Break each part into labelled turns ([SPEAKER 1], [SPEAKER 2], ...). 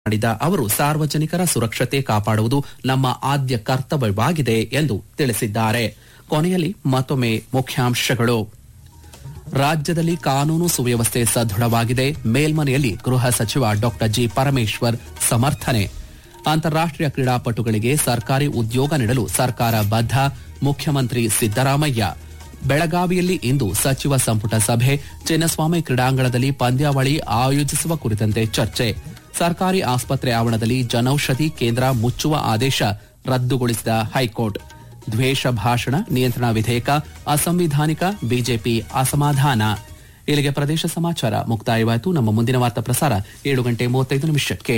[SPEAKER 1] ಮಾಡಿದ ಅವರು ಸಾರ್ವಜನಿಕರ ಸುರಕ್ಷತೆ ಕಾಪಾಡುವುದು ನಮ್ಮ ಆದ್ಯ ಕರ್ತವ್ಯವಾಗಿದೆ ಎಂದು ತಿಳಿಸಿದ್ದಾರೆ ಕೊನೆಯಲ್ಲಿ ಮತ್ತೊಮ್ಮೆ ಮುಖ್ಯಾಂಶಗಳು ರಾಜ್ಯದಲ್ಲಿ ಕಾನೂನು ಸುವ್ಯವಸ್ಥೆ ಸದೃಢವಾಗಿದೆ ಮೇಲ್ಮನೆಯಲ್ಲಿ ಗೃಹ ಸಚಿವ ಡಾ ಜಿ ಪರಮೇಶ್ವರ್ ಸಮರ್ಥನೆ ಅಂತಾರಾಷ್ಟೀಯ ಕ್ರೀಡಾಪಟುಗಳಿಗೆ ಸರ್ಕಾರಿ ಉದ್ಯೋಗ ನೀಡಲು ಸರ್ಕಾರ ಬದ್ಧ ಮುಖ್ಯಮಂತ್ರಿ ಸಿದ್ದರಾಮಯ್ಯ ಬೆಳಗಾವಿಯಲ್ಲಿ ಇಂದು ಸಚಿವ ಸಂಪುಟ ಸಭೆ ಚಿನ್ನಸ್ವಾಮಿ ಕ್ರೀಡಾಂಗಣದಲ್ಲಿ ಪಂದ್ಯಾವಳಿ ಆಯೋಜಿಸುವ ಕುರಿತಂತೆ ಚರ್ಚೆ ಸರ್ಕಾರಿ ಆಸ್ಪತ್ರೆ ಆವರಣದಲ್ಲಿ ಜನೌಷಧಿ ಕೇಂದ್ರ ಮುಚ್ಚುವ ಆದೇಶ ರದ್ದುಗೊಳಿಸಿದ ಹೈಕೋರ್ಟ್ ದ್ವೇಷ ಭಾಷಣ ನಿಯಂತ್ರಣ ವಿಧೇಯಕ ಅಸಂವಿಧಾನಿಕ ಬಿಜೆಪಿ ಅಸಮಾಧಾನ ಇಲ್ಲಿಗೆ ಪ್ರದೇಶ ಸಮಾಚಾರ ಮುಕ್ತಾಯವಾಯಿತು ನಮ್ಮ ಮುಂದಿನ ವಾರ್ತಾ ಪ್ರಸಾರ ಏಳು ಗಂಟೆ ಮೂವತ್ತೈದು ನಿಮಿಷಕ್ಕೆ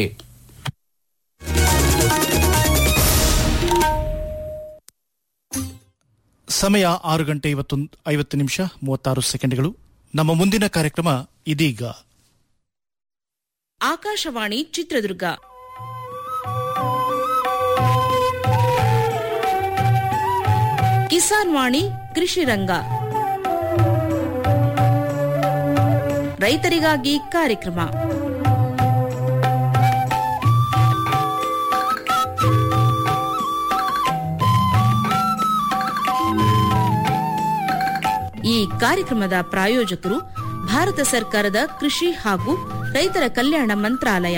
[SPEAKER 2] ಸಮಯ ಆರು ಗಂಟೆ ಇವತ್ತೊಂದು ಐವತ್ತು ನಿಮಿಷ ಮೂವತ್ತಾರು ಸೆಕೆಂಡ್ಗಳು ನಮ್ಮ ಮುಂದಿನ ಕಾರ್ಯಕ್ರಮ ಇದೀಗ
[SPEAKER 3] ಆಕಾಶವಾಣಿ ಚಿತ್ರದುರ್ಗ ಕಿಸಾನ್ ವಾಣಿ ಕೃಷಿ ರಂಗ ರೈತರಿಗಾಗಿ ಕಾರ್ಯಕ್ರಮ ಈ ಕಾರ್ಯಕ್ರಮದ ಪ್ರಾಯೋಜಕರು ಭಾರತ ಸರ್ಕಾರದ ಕೃಷಿ ಹಾಗೂ ರೈತರ ಕಲ್ಯಾಣ ಮಂತ್ರಾಲಯ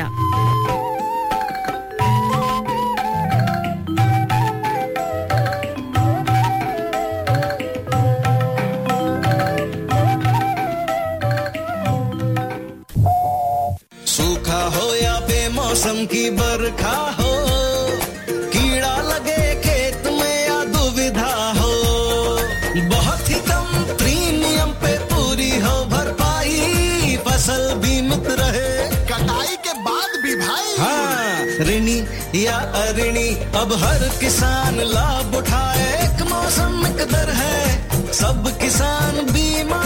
[SPEAKER 4] सूखा हो या बेमौसम की बरखा हो कीड़ा लगे खेत में या दुविधा हो बहुत ही कम प्रीमियम पे पूरी हो भरपाई फसल बीमित रहे
[SPEAKER 5] कटाई के बाद भी भाई
[SPEAKER 4] हाँ ऋणी या अऋणी अब हर किसान लाभ उठाए एक मौसम एक दर है सब किसान बीमा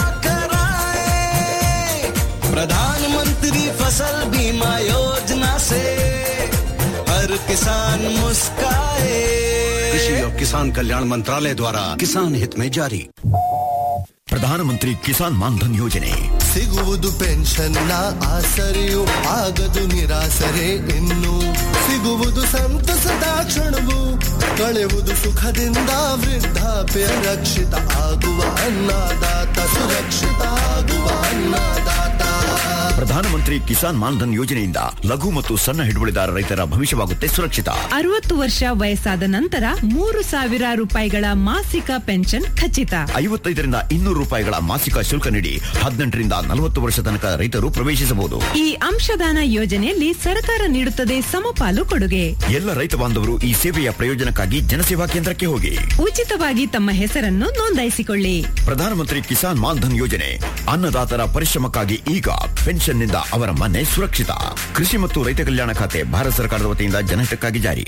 [SPEAKER 4] कराए प्रधानमंत्री फसल बीमा योजना से हर किसान मुस्काए
[SPEAKER 6] कृषि और किसान कल्याण मंत्रालय द्वारा किसान हित में जारी ಪ್ರಧಾನಮಂತ್ರಿ ಕಿಸಾನ್ ಮಾನ್ಧನ್ ಯೋಜನೆ
[SPEAKER 5] ಸಿಗುವುದು ಪೆನ್ಷನ್ನ ಆಸರೆಯು ಆಗದು ನಿರಾಸರೆ ಇನ್ನು ಸಿಗುವುದು ಸಂತಸದ ಕ್ಷಣವು ಕಳೆಯುವುದು ಸುಖದಿಂದ ವೃದ್ಧಾಪ್ಯ ರಕ್ಷಿತ ಆಗುವ ಅನ್ನದಾತ ಸುರಕ್ಷಿತ ಆಗುವ ಅನ್ನದಾತ
[SPEAKER 6] ಪ್ರಧಾನಮಂತ್ರಿ ಕಿಸಾನ್ ಮಾನ್ಧನ್ ಯೋಜನೆಯಿಂದ ಲಘು ಮತ್ತು ಸಣ್ಣ ಹಿಡುವಳಿದಾರ ರೈತರ ಭವಿಷ್ಯವಾಗುತ್ತೆ ಸುರಕ್ಷಿತ
[SPEAKER 7] ಅರವತ್ತು ವರ್ಷ ವಯಸ್ಸಾದ ನಂತರ ಮೂರು ಸಾವಿರ ರೂಪಾಯಿಗಳ ಮಾಸಿಕ ಪೆನ್ಷನ್ ಖಚಿತ
[SPEAKER 6] ಐವತ್ತೈದರಿಂದ ಇನ್ನೂರು ರೂಪಾಯಿಗಳ ಮಾಸಿಕ ಶುಲ್ಕ ನೀಡಿ ಹದಿನೆಂಟರಿಂದ ನಲವತ್ತು ವರ್ಷ ತನಕ ರೈತರು ಪ್ರವೇಶಿಸಬಹುದು
[SPEAKER 7] ಈ ಅಂಶದಾನ ಯೋಜನೆಯಲ್ಲಿ ಸರ್ಕಾರ ನೀಡುತ್ತದೆ ಸಮಪಾಲು ಕೊಡುಗೆ
[SPEAKER 6] ಎಲ್ಲ ರೈತ ಬಾಂಧವರು ಈ ಸೇವೆಯ ಪ್ರಯೋಜನಕ್ಕಾಗಿ ಜನಸೇವಾ ಕೇಂದ್ರಕ್ಕೆ ಹೋಗಿ
[SPEAKER 7] ಉಚಿತವಾಗಿ ತಮ್ಮ ಹೆಸರನ್ನು ನೋಂದಾಯಿಸಿಕೊಳ್ಳಿ
[SPEAKER 6] ಪ್ರಧಾನಮಂತ್ರಿ ಕಿಸಾನ್ ಮಾನ್ಧನ್ ಯೋಜನೆ ಅನ್ನದಾತರ ಪರಿಶ್ರಮಕ್ಕಾಗಿ ಈಗ ಪೆನ್ಷನ್ನಿಂದ ಅವರ ಮನೆ ಸುರಕ್ಷಿತ ಕೃಷಿ ಮತ್ತು ರೈತ ಕಲ್ಯಾಣ ಖಾತೆ ಭಾರತ ಸರ್ಕಾರದ ವತಿಯಿಂದ ಜನಹಿತಕ್ಕಾಗಿ ಜಾರಿ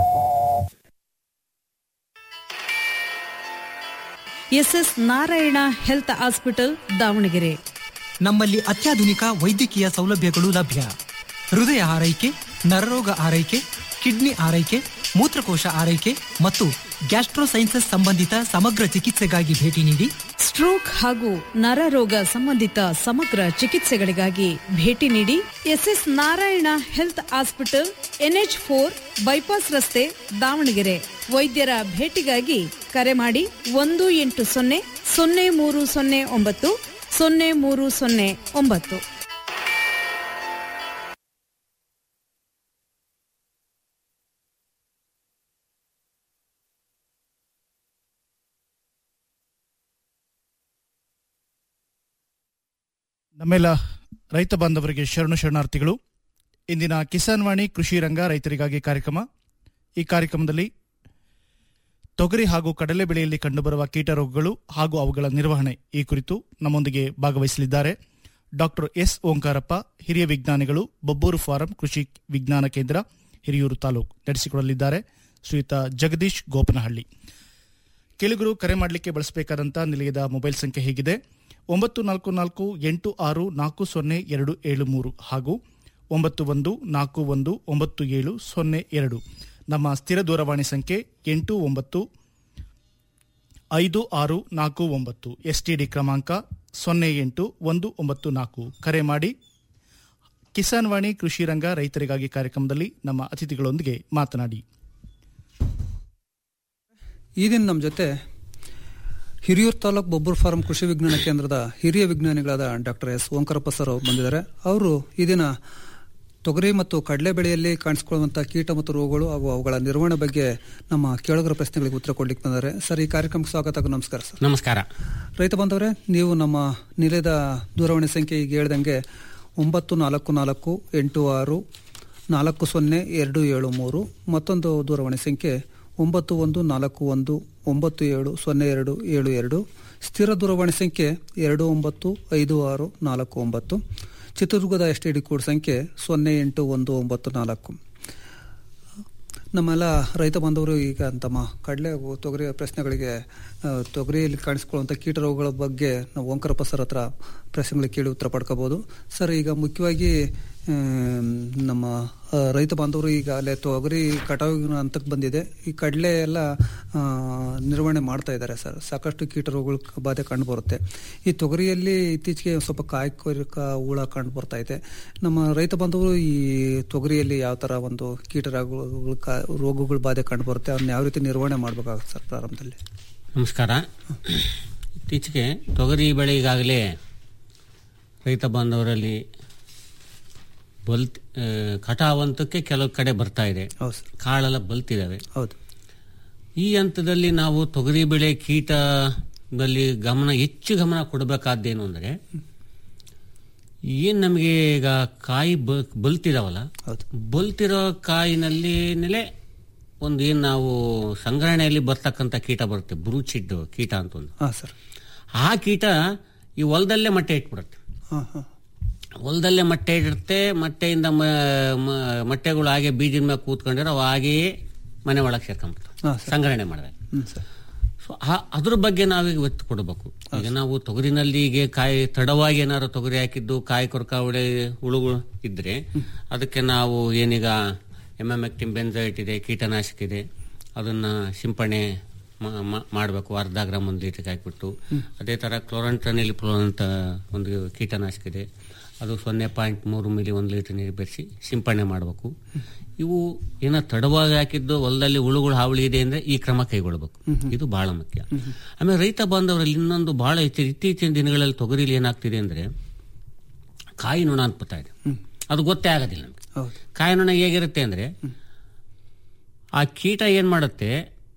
[SPEAKER 8] SS Narayana health hospital Davangere
[SPEAKER 9] ನಮ್ಮಲ್ಲಿ ಅತ್ಯಾಧುನಿಕ ವೈದ್ಯಕೀಯ ಸೌಲಭ್ಯಗಳು ಲಭ್ಯ ಹೃದಯ ಆರೈಕೆ ನರರೋಗ ಆರೈಕೆ ಕಿಡ್ನಿ ಆರೈಕೆ ಮೂತ್ರಕೋಶ ಆರೈಕೆ ಮತ್ತು ಗ್ಯಾಸ್ಟ್ರೋಸೈನ್ಸಸ್ ಸಂಬಂಧಿತ ಸಮಗ್ರ ಚಿಕಿತ್ಸೆಗಾಗಿ ಭೇಟಿ ನೀಡಿ
[SPEAKER 8] ಸ್ಟ್ರೋಕ್ ಹಾಗೂ ನರರೋಗ ಸಂಬಂಧಿತ ಸಮಗ್ರ ಚಿಕಿತ್ಸೆಗಳಿಗಾಗಿ ಭೇಟಿ ನೀಡಿ SS Narayana health hospital NH four bypass ರಸ್ತೆ ದಾವಣಗೆರೆ ವೈದ್ಯರ ಭೇಟಿಗಾಗಿ ಕರೆ ಮಾಡಿ ಒಂದು ಎಂಟು ಸೊನ್ನೆ ಸೊನ್ನೆ ಮೂರು ಸೊನ್ನೆ ಒಂಬತ್ತು ಸೊನ್ನೆ ಮೂರು ಸೊನ್ನೆ ಒಂಬತ್ತು
[SPEAKER 2] ನಮ್ಮೆಲ್ಲ ರೈತ ಬಾಂಧವರಿಗೆ ಶರಣು ಶರಣಾರ್ಥಿಗಳು ಇಂದಿನ ಕಿಸಾನ್ ವಾಣಿ ಕೃಷಿ ರಂಗ ರೈತರಿಗಾಗಿ ಕಾರ್ಯಕ್ರಮ ಈ ಕಾರ್ಯಕ್ರಮದಲ್ಲಿ ತೊಗರಿ ಹಾಗೂ ಕಡಲೆ ಬೆಳೆಯಲ್ಲಿ ಕಂಡುಬರುವ ಕೀಟರೋಗಗಳು ಹಾಗೂ ಅವುಗಳ ನಿರ್ವಹಣೆ ಈ ಕುರಿತು ನಮ್ಮೊಂದಿಗೆ ಭಾಗವಹಿಸಲಿದ್ದಾರೆ ಡಾಕ್ಟರ್ ಎಸ್ ಓಂಕಾರಪ್ಪ ಹಿರಿಯ ವಿಜ್ಞಾನಿಗಳು ಬೊಬ್ಬೂರು ಫಾರಂ ಕೃಷಿ ವಿಜ್ಞಾನ ಕೇಂದ್ರ ಹಿರಿಯೂರು ತಾಲೂಕು ನಡೆಸಿಕೊಡಲಿದ್ದಾರೆ ಶ್ರೀಯುತ ಜಗದೀಶ್ ಗೋಪನಹಳ್ಳಿ ಕೆಳಗರು ಕರೆ ಮಾಡಲಿಕ್ಕೆ ಬಳಸಬೇಕಾದಂಥ ನಿಲಯದ ಮೊಬೈಲ್ ಸಂಖ್ಯೆ ಹೀಗಿದೆ ಒಂಬತ್ತು ನಾಲ್ಕು ನಾಲ್ಕು ಎಂಟು ಆರು ನಾಲ್ಕು ಸೊನ್ನೆ ಎರಡು ಏಳು ಮೂರು ಹಾಗೂ ಒಂಬತ್ತು ಒಂದು ನಾಲ್ಕು ಒಂದು ಒಂಬತ್ತು ಏಳು ಸೊನ್ನೆ ಎರಡು ನಮ್ಮ ಸ್ಥಿರ ದೂರವಾಣಿ ಸಂಖ್ಯೆ ಎಂಟು ಒಂಬತ್ತು ಐದು ಆರು ನಾಲ್ಕು ಒಂಬತ್ತು ಎಸ್ಟಿಡಿ ಕ್ರಮಾಂಕ ಸೊನ್ನೆ ಎಂಟು ಒಂದು ಒಂಬತ್ತು ನಾಲ್ಕು ಕರೆ ಮಾಡಿ ಕಿಸಾನ್ ವಾಣಿ ಕೃಷಿ ರಂಗ ರೈತರಿಗಾಗಿ ಕಾರ್ಯಕ್ರಮದಲ್ಲಿ ನಮ್ಮ ಅತಿಥಿಗಳೊಂದಿಗೆ ಮಾತನಾಡಿ
[SPEAKER 10] ಈ ದಿನ ನಮ್ಮ ಜೊತೆ ಹಿರಿಯೂರು ತಾಲೂಕು ಬೊಬ್ಬರ್ ಫಾರ್ಮ್ ಕೃಷಿ ವಿಜ್ಞಾನ ಕೇಂದ್ರದ ಹಿರಿಯ ವಿಜ್ಞಾನಿಗಳಾದ ಡಾಕ್ಟರ್ ಎಸ್ ಓಂಕಾರಪ್ಪ ಸರ್ ಅವರು ಬಂದಿದ್ದಾರೆ ಅವರು ಈ ದಿನ ತೊಗರಿ ಮತ್ತು ಕಡಲೆ ಬೆಳೆಯಲ್ಲಿ ಕಾಣಿಸಿಕೊಳ್ಳುವಂತಹ ಕೀಟ ಮತ್ತು ರೋಗಗಳು ಹಾಗೂ ಅವುಗಳ ನಿರ್ವಹಣೆ ಬಗ್ಗೆ ನಮ್ಮ ಕೇಳುಗರ ಪ್ರಶ್ನೆಗಳಿಗೆ ಉತ್ತರ ಕೊಡ್ಲಿಕ್ಕೆ ಬಂದಿದ್ದಾರೆ ಸರ್ ಈ ಕಾರ್ಯಕ್ರಮಕ್ಕೆ ಸ್ವಾಗತ ಹಾಗೂ ನಮಸ್ಕಾರ ಸರ್
[SPEAKER 11] ನಮಸ್ಕಾರ
[SPEAKER 10] ರೈತ ಬಂದವರೇ ನೀವು ನಮ್ಮ ನಿಲಯದ ದೂರವಾಣಿ ಸಂಖ್ಯೆ ಈಗ ಹೇಳ್ದಂಗೆ ಒಂಬತ್ತು ನಾಲ್ಕು ನಾಲ್ಕು ಎಂಟು ಆರು ನಾಲ್ಕು ಸೊನ್ನೆ ಎರಡು ಏಳು ಮೂರು ಮತ್ತೊಂದು ದೂರವಾಣಿ ಸಂಖ್ಯೆ ಒಂಬತ್ತು ಒಂದು ನಾಲ್ಕು ಒಂದು ಒಂಬತ್ತು ಏಳು ಸೊನ್ನೆ ಎರಡು ಏಳು ಎರಡು ಸ್ಥಿರ ದೂರವಾಣಿ ಸಂಖ್ಯೆ ಎರಡು ಒಂಬತ್ತು ಐದು ಆರು ನಾಲ್ಕು ಒಂಬತ್ತು ಚಿತ್ರದುರ್ಗದ ಎಸ್ ಟಿ ಡಿ ಕೋಡ್ ಸಂಖ್ಯೆ ಸೊನ್ನೆ ಎಂಟು ಒಂದು ಒಂಬತ್ತು ನಾಲ್ಕು ನಮ್ಮೆಲ್ಲ ರೈತ ಬಾಂಧವರು ಈಗ ತಮ್ಮ ಕಡಲೆ ಹಾಗೂ ತೊಗರಿ ಪ್ರಶ್ನೆಗಳಿಗೆ ಆ, ತೊಗರಿಯಲ್ಲಿ ಕಾಣಿಸ್ಕೊಳ್ಳುವಂಥ ಕೀಟ ರೋಗಗಳ ಬಗ್ಗೆ ನಾವು ಓಂಕಾರಪ್ಪ ಸರ್ ಹತ್ರ ಪ್ರಶ್ನೆಗಳಿಗೆ ಕೇಳಿ ಉತ್ತರ ಪಡ್ಕೋಬಹುದು ಸರ್ ಈಗ ಮುಖ್ಯವಾಗಿ ಆಮ್, ನಮ್ಮ ಆ, ರೈತ ಬಾಂಧವರು ಈಗ ಅಲ್ಲೇ ತೊಗರಿ ಕಟಾವಿನ ಹಂತಕ್ಕೆ ಬಂದಿದೆ ಈ ಕಡಲೆ ಎಲ್ಲ ಆ, ನಿರ್ವಹಣೆ ಮಾಡ್ತಾ ಇದ್ದಾರೆ ಸರ್ ಸಾಕಷ್ಟು ಕೀಟ ರೋಗಗಳ ಬಾಧೆ ಕಂಡು ಬರುತ್ತೆ ಈ ತೊಗರಿಯಲ್ಲಿ ಇತ್ತೀಚೆಗೆ ಸ್ವಲ್ಪ ಕಾಯಿ ಕೊರಕ ಹುಳ ಕಂಡು ಬರ್ತಾ ಇದೆ ನಮ್ಮ ರೈತ ಬಾಂಧವರು ಈ ತೊಗರಿಯಲ್ಲಿ ಯಾವ ತರ ಒಂದು ಕೀಟ ರೋಗಗಳು ಕಾ- ರೋಗಗಳ ಬಾಧೆ ಕಂಡು ಬರುತ್ತೆ ಅದನ್ನ ಯಾವ ರೀತಿ ನಿರ್ವಹಣೆ ಮಾಡಬೇಕಾಗುತ್ತೆ ಸರ್ ಪ್ರಾರಂಭದಲ್ಲಿ
[SPEAKER 11] ನಮಸ್ಕಾರ ಇತ್ತೀಚೆಗೆ ತೊಗರಿ ಬೆಳೆ ಈಗಾಗಲೇ ರೈತ ಬಾಂಧವರಲ್ಲಿ ಬಲ್ತ್ ಆ, ಕಟಾವಂತಕ್ಕೆ ಕೆಲವು ಕಡೆ ಬರ್ತಾ ಇದೆ
[SPEAKER 10] ಹೌದು ಸರ್
[SPEAKER 11] ಕಾಳೆಲ್ಲ ಬಲ್ತಿದ್ದಾವೆ
[SPEAKER 10] ಹೌದು
[SPEAKER 11] ಈ ಹಂತದಲ್ಲಿ ನಾವು ತೊಗರಿ ಬೆಳೆ ಕೀಟದಲ್ಲಿ ಗಮನ ಹೆಚ್ಚು ಗಮನ ಕೊಡಬೇಕಾದ್ದೇನು ಅಂದರೆ ಏನು ನಮಗೆ ಈಗ ಕಾಯಿ ಬ- ಬಲ್ತಿದಾವಲ್ಲ
[SPEAKER 10] ಹೌದು
[SPEAKER 11] ಬಲ್ತಿರೋ ಕಾಯಿನಲ್ಲಿ ನೆಲೆ ಒಂದು ಏನು ನಾವು ಸಂಗ್ರಹಣೆಯಲ್ಲಿ ಬರ್ತಕ್ಕಂಥ ಕೀಟ ಬರುತ್ತೆ ಬ್ರೂಚಿಡ್ ಕೀಟ ಅಂತ ಒಂದು
[SPEAKER 10] ಹಾಂ ಸರ್
[SPEAKER 11] ಆ ಕೀಟ ಈ ಹೊಲದಲ್ಲೇ ಮೊಟ್ಟೆ ಇಟ್ಬಿಡುತ್ತೆ
[SPEAKER 10] ಹಾಂ ಹಾಂ
[SPEAKER 11] ಹೊಲದಲ್ಲೇ ಮೊಟ್ಟೆ ಇಡುತ್ತೆ ಮೊಟ್ಟೆಯಿಂದ ಮ- ಮ- ಮೊಟ್ಟೆಗಳು ಹಾಗೆ ಬೀಜದ ಮೇಲೆ ಕೂತ್ಕೊಂಡಿರೋ ಅವು ಹಾಗೆಯೇ ಮನೆ ಒಳಗೆ ಸೇರ್ಕೊಂಡ್ಬಿಡ್ತಾವೆ
[SPEAKER 10] ಹಾಂ ಸರ್
[SPEAKER 11] ಸಂಗ್ರಹಣೆ ಮಾಡಿದಾಗ
[SPEAKER 10] ಹ್ಞೂ ಸರ್
[SPEAKER 11] ಸೊ ಆ- ಅದ್ರ ಬಗ್ಗೆ ನಾವೀಗ ಒತ್ತು ಕೊಡಬೇಕು ಈಗ ನಾವು ತೊಗರಿನಲ್ಲಿ ಈಗ ಕಾಯಿ ತಡವಾಗಿ ಏನಾದ್ರು ತೊಗರಿ ಹಾಕಿದ್ದು ಕಾಯಿ ಕೊರಕ ಉಳೆ ಹುಳುಗಳು ಇದ್ರೆ ಅದಕ್ಕೆ ನಾವು ಏನೀಗ ಎಮ್ ಎಮ್ ಎಕ್ಟಿನ್ ಬೆಂಜೈಟ್ ಇದೆ ಕೀಟನಾಶಕ ಇದೆ ಅದನ್ನ ಸಿಂಪರಣೆ ಮಾಡಬೇಕು ಅರ್ಧ ಗ್ರಾಮ್ ಒಂದು ಲೀಟರ್ಗೆ ಹಾಕಿಬಿಟ್ಟು ಅದೇ ಥರ ಕ್ಲೋರಂಟ್ರನಿಲ್ ಅಂತ ಒಂದು ಕೀಟನಾಶಕ ಇದೆ ಅದು ಸೊನ್ನೆ ಪಾಯಿಂಟ್ ಮೂರು ಮಿಲಿ ಒಂದು ಲೀಟರ್ ನೀರು ಬೆರೆಸಿ ಸಿಂಪರಣೆ ಮಾಡಬೇಕು ಇವು ಏನೋ ತಡವಾಗಿ ಹಾಕಿದ್ದು ಹೊಲದಲ್ಲಿ ಹುಳುಗಳು ಹಾವಳಿ ಇದೆ ಅಂದ್ರೆ ಈ ಕ್ರಮ ಕೈಗೊಳ್ಳಬೇಕು ಇದು ಬಹಳ ಮುಖ್ಯ ಆಮೇಲೆ ರೈತ ಬಾಂಧವರಲ್ಲಿ ಇನ್ನೊಂದು ಬಹಳ ಇತ್ತೀ- ಇತ್ತೀಚಿನ ದಿನಗಳಲ್ಲಿ ತೊಗರಿಲಿ ಏನಾಗ್ತಿದೆ ಅಂದ್ರೆ ಕಾಯಿ ನೊಣ ಅಂತ ಬರ್ತಾ ಇದೆ ಅದು ಗೊತ್ತೇ ಆಗೋದಿಲ್ಲ ನಮ್ಗೆ
[SPEAKER 10] ಹೌದು
[SPEAKER 11] ಕಾಯಿ ನೊಣ ಹೇಗಿರುತ್ತೆ ಅಂದ್ರೆ ಆ ಕೀಟ ಏನ್ ಮಾಡುತ್ತೆ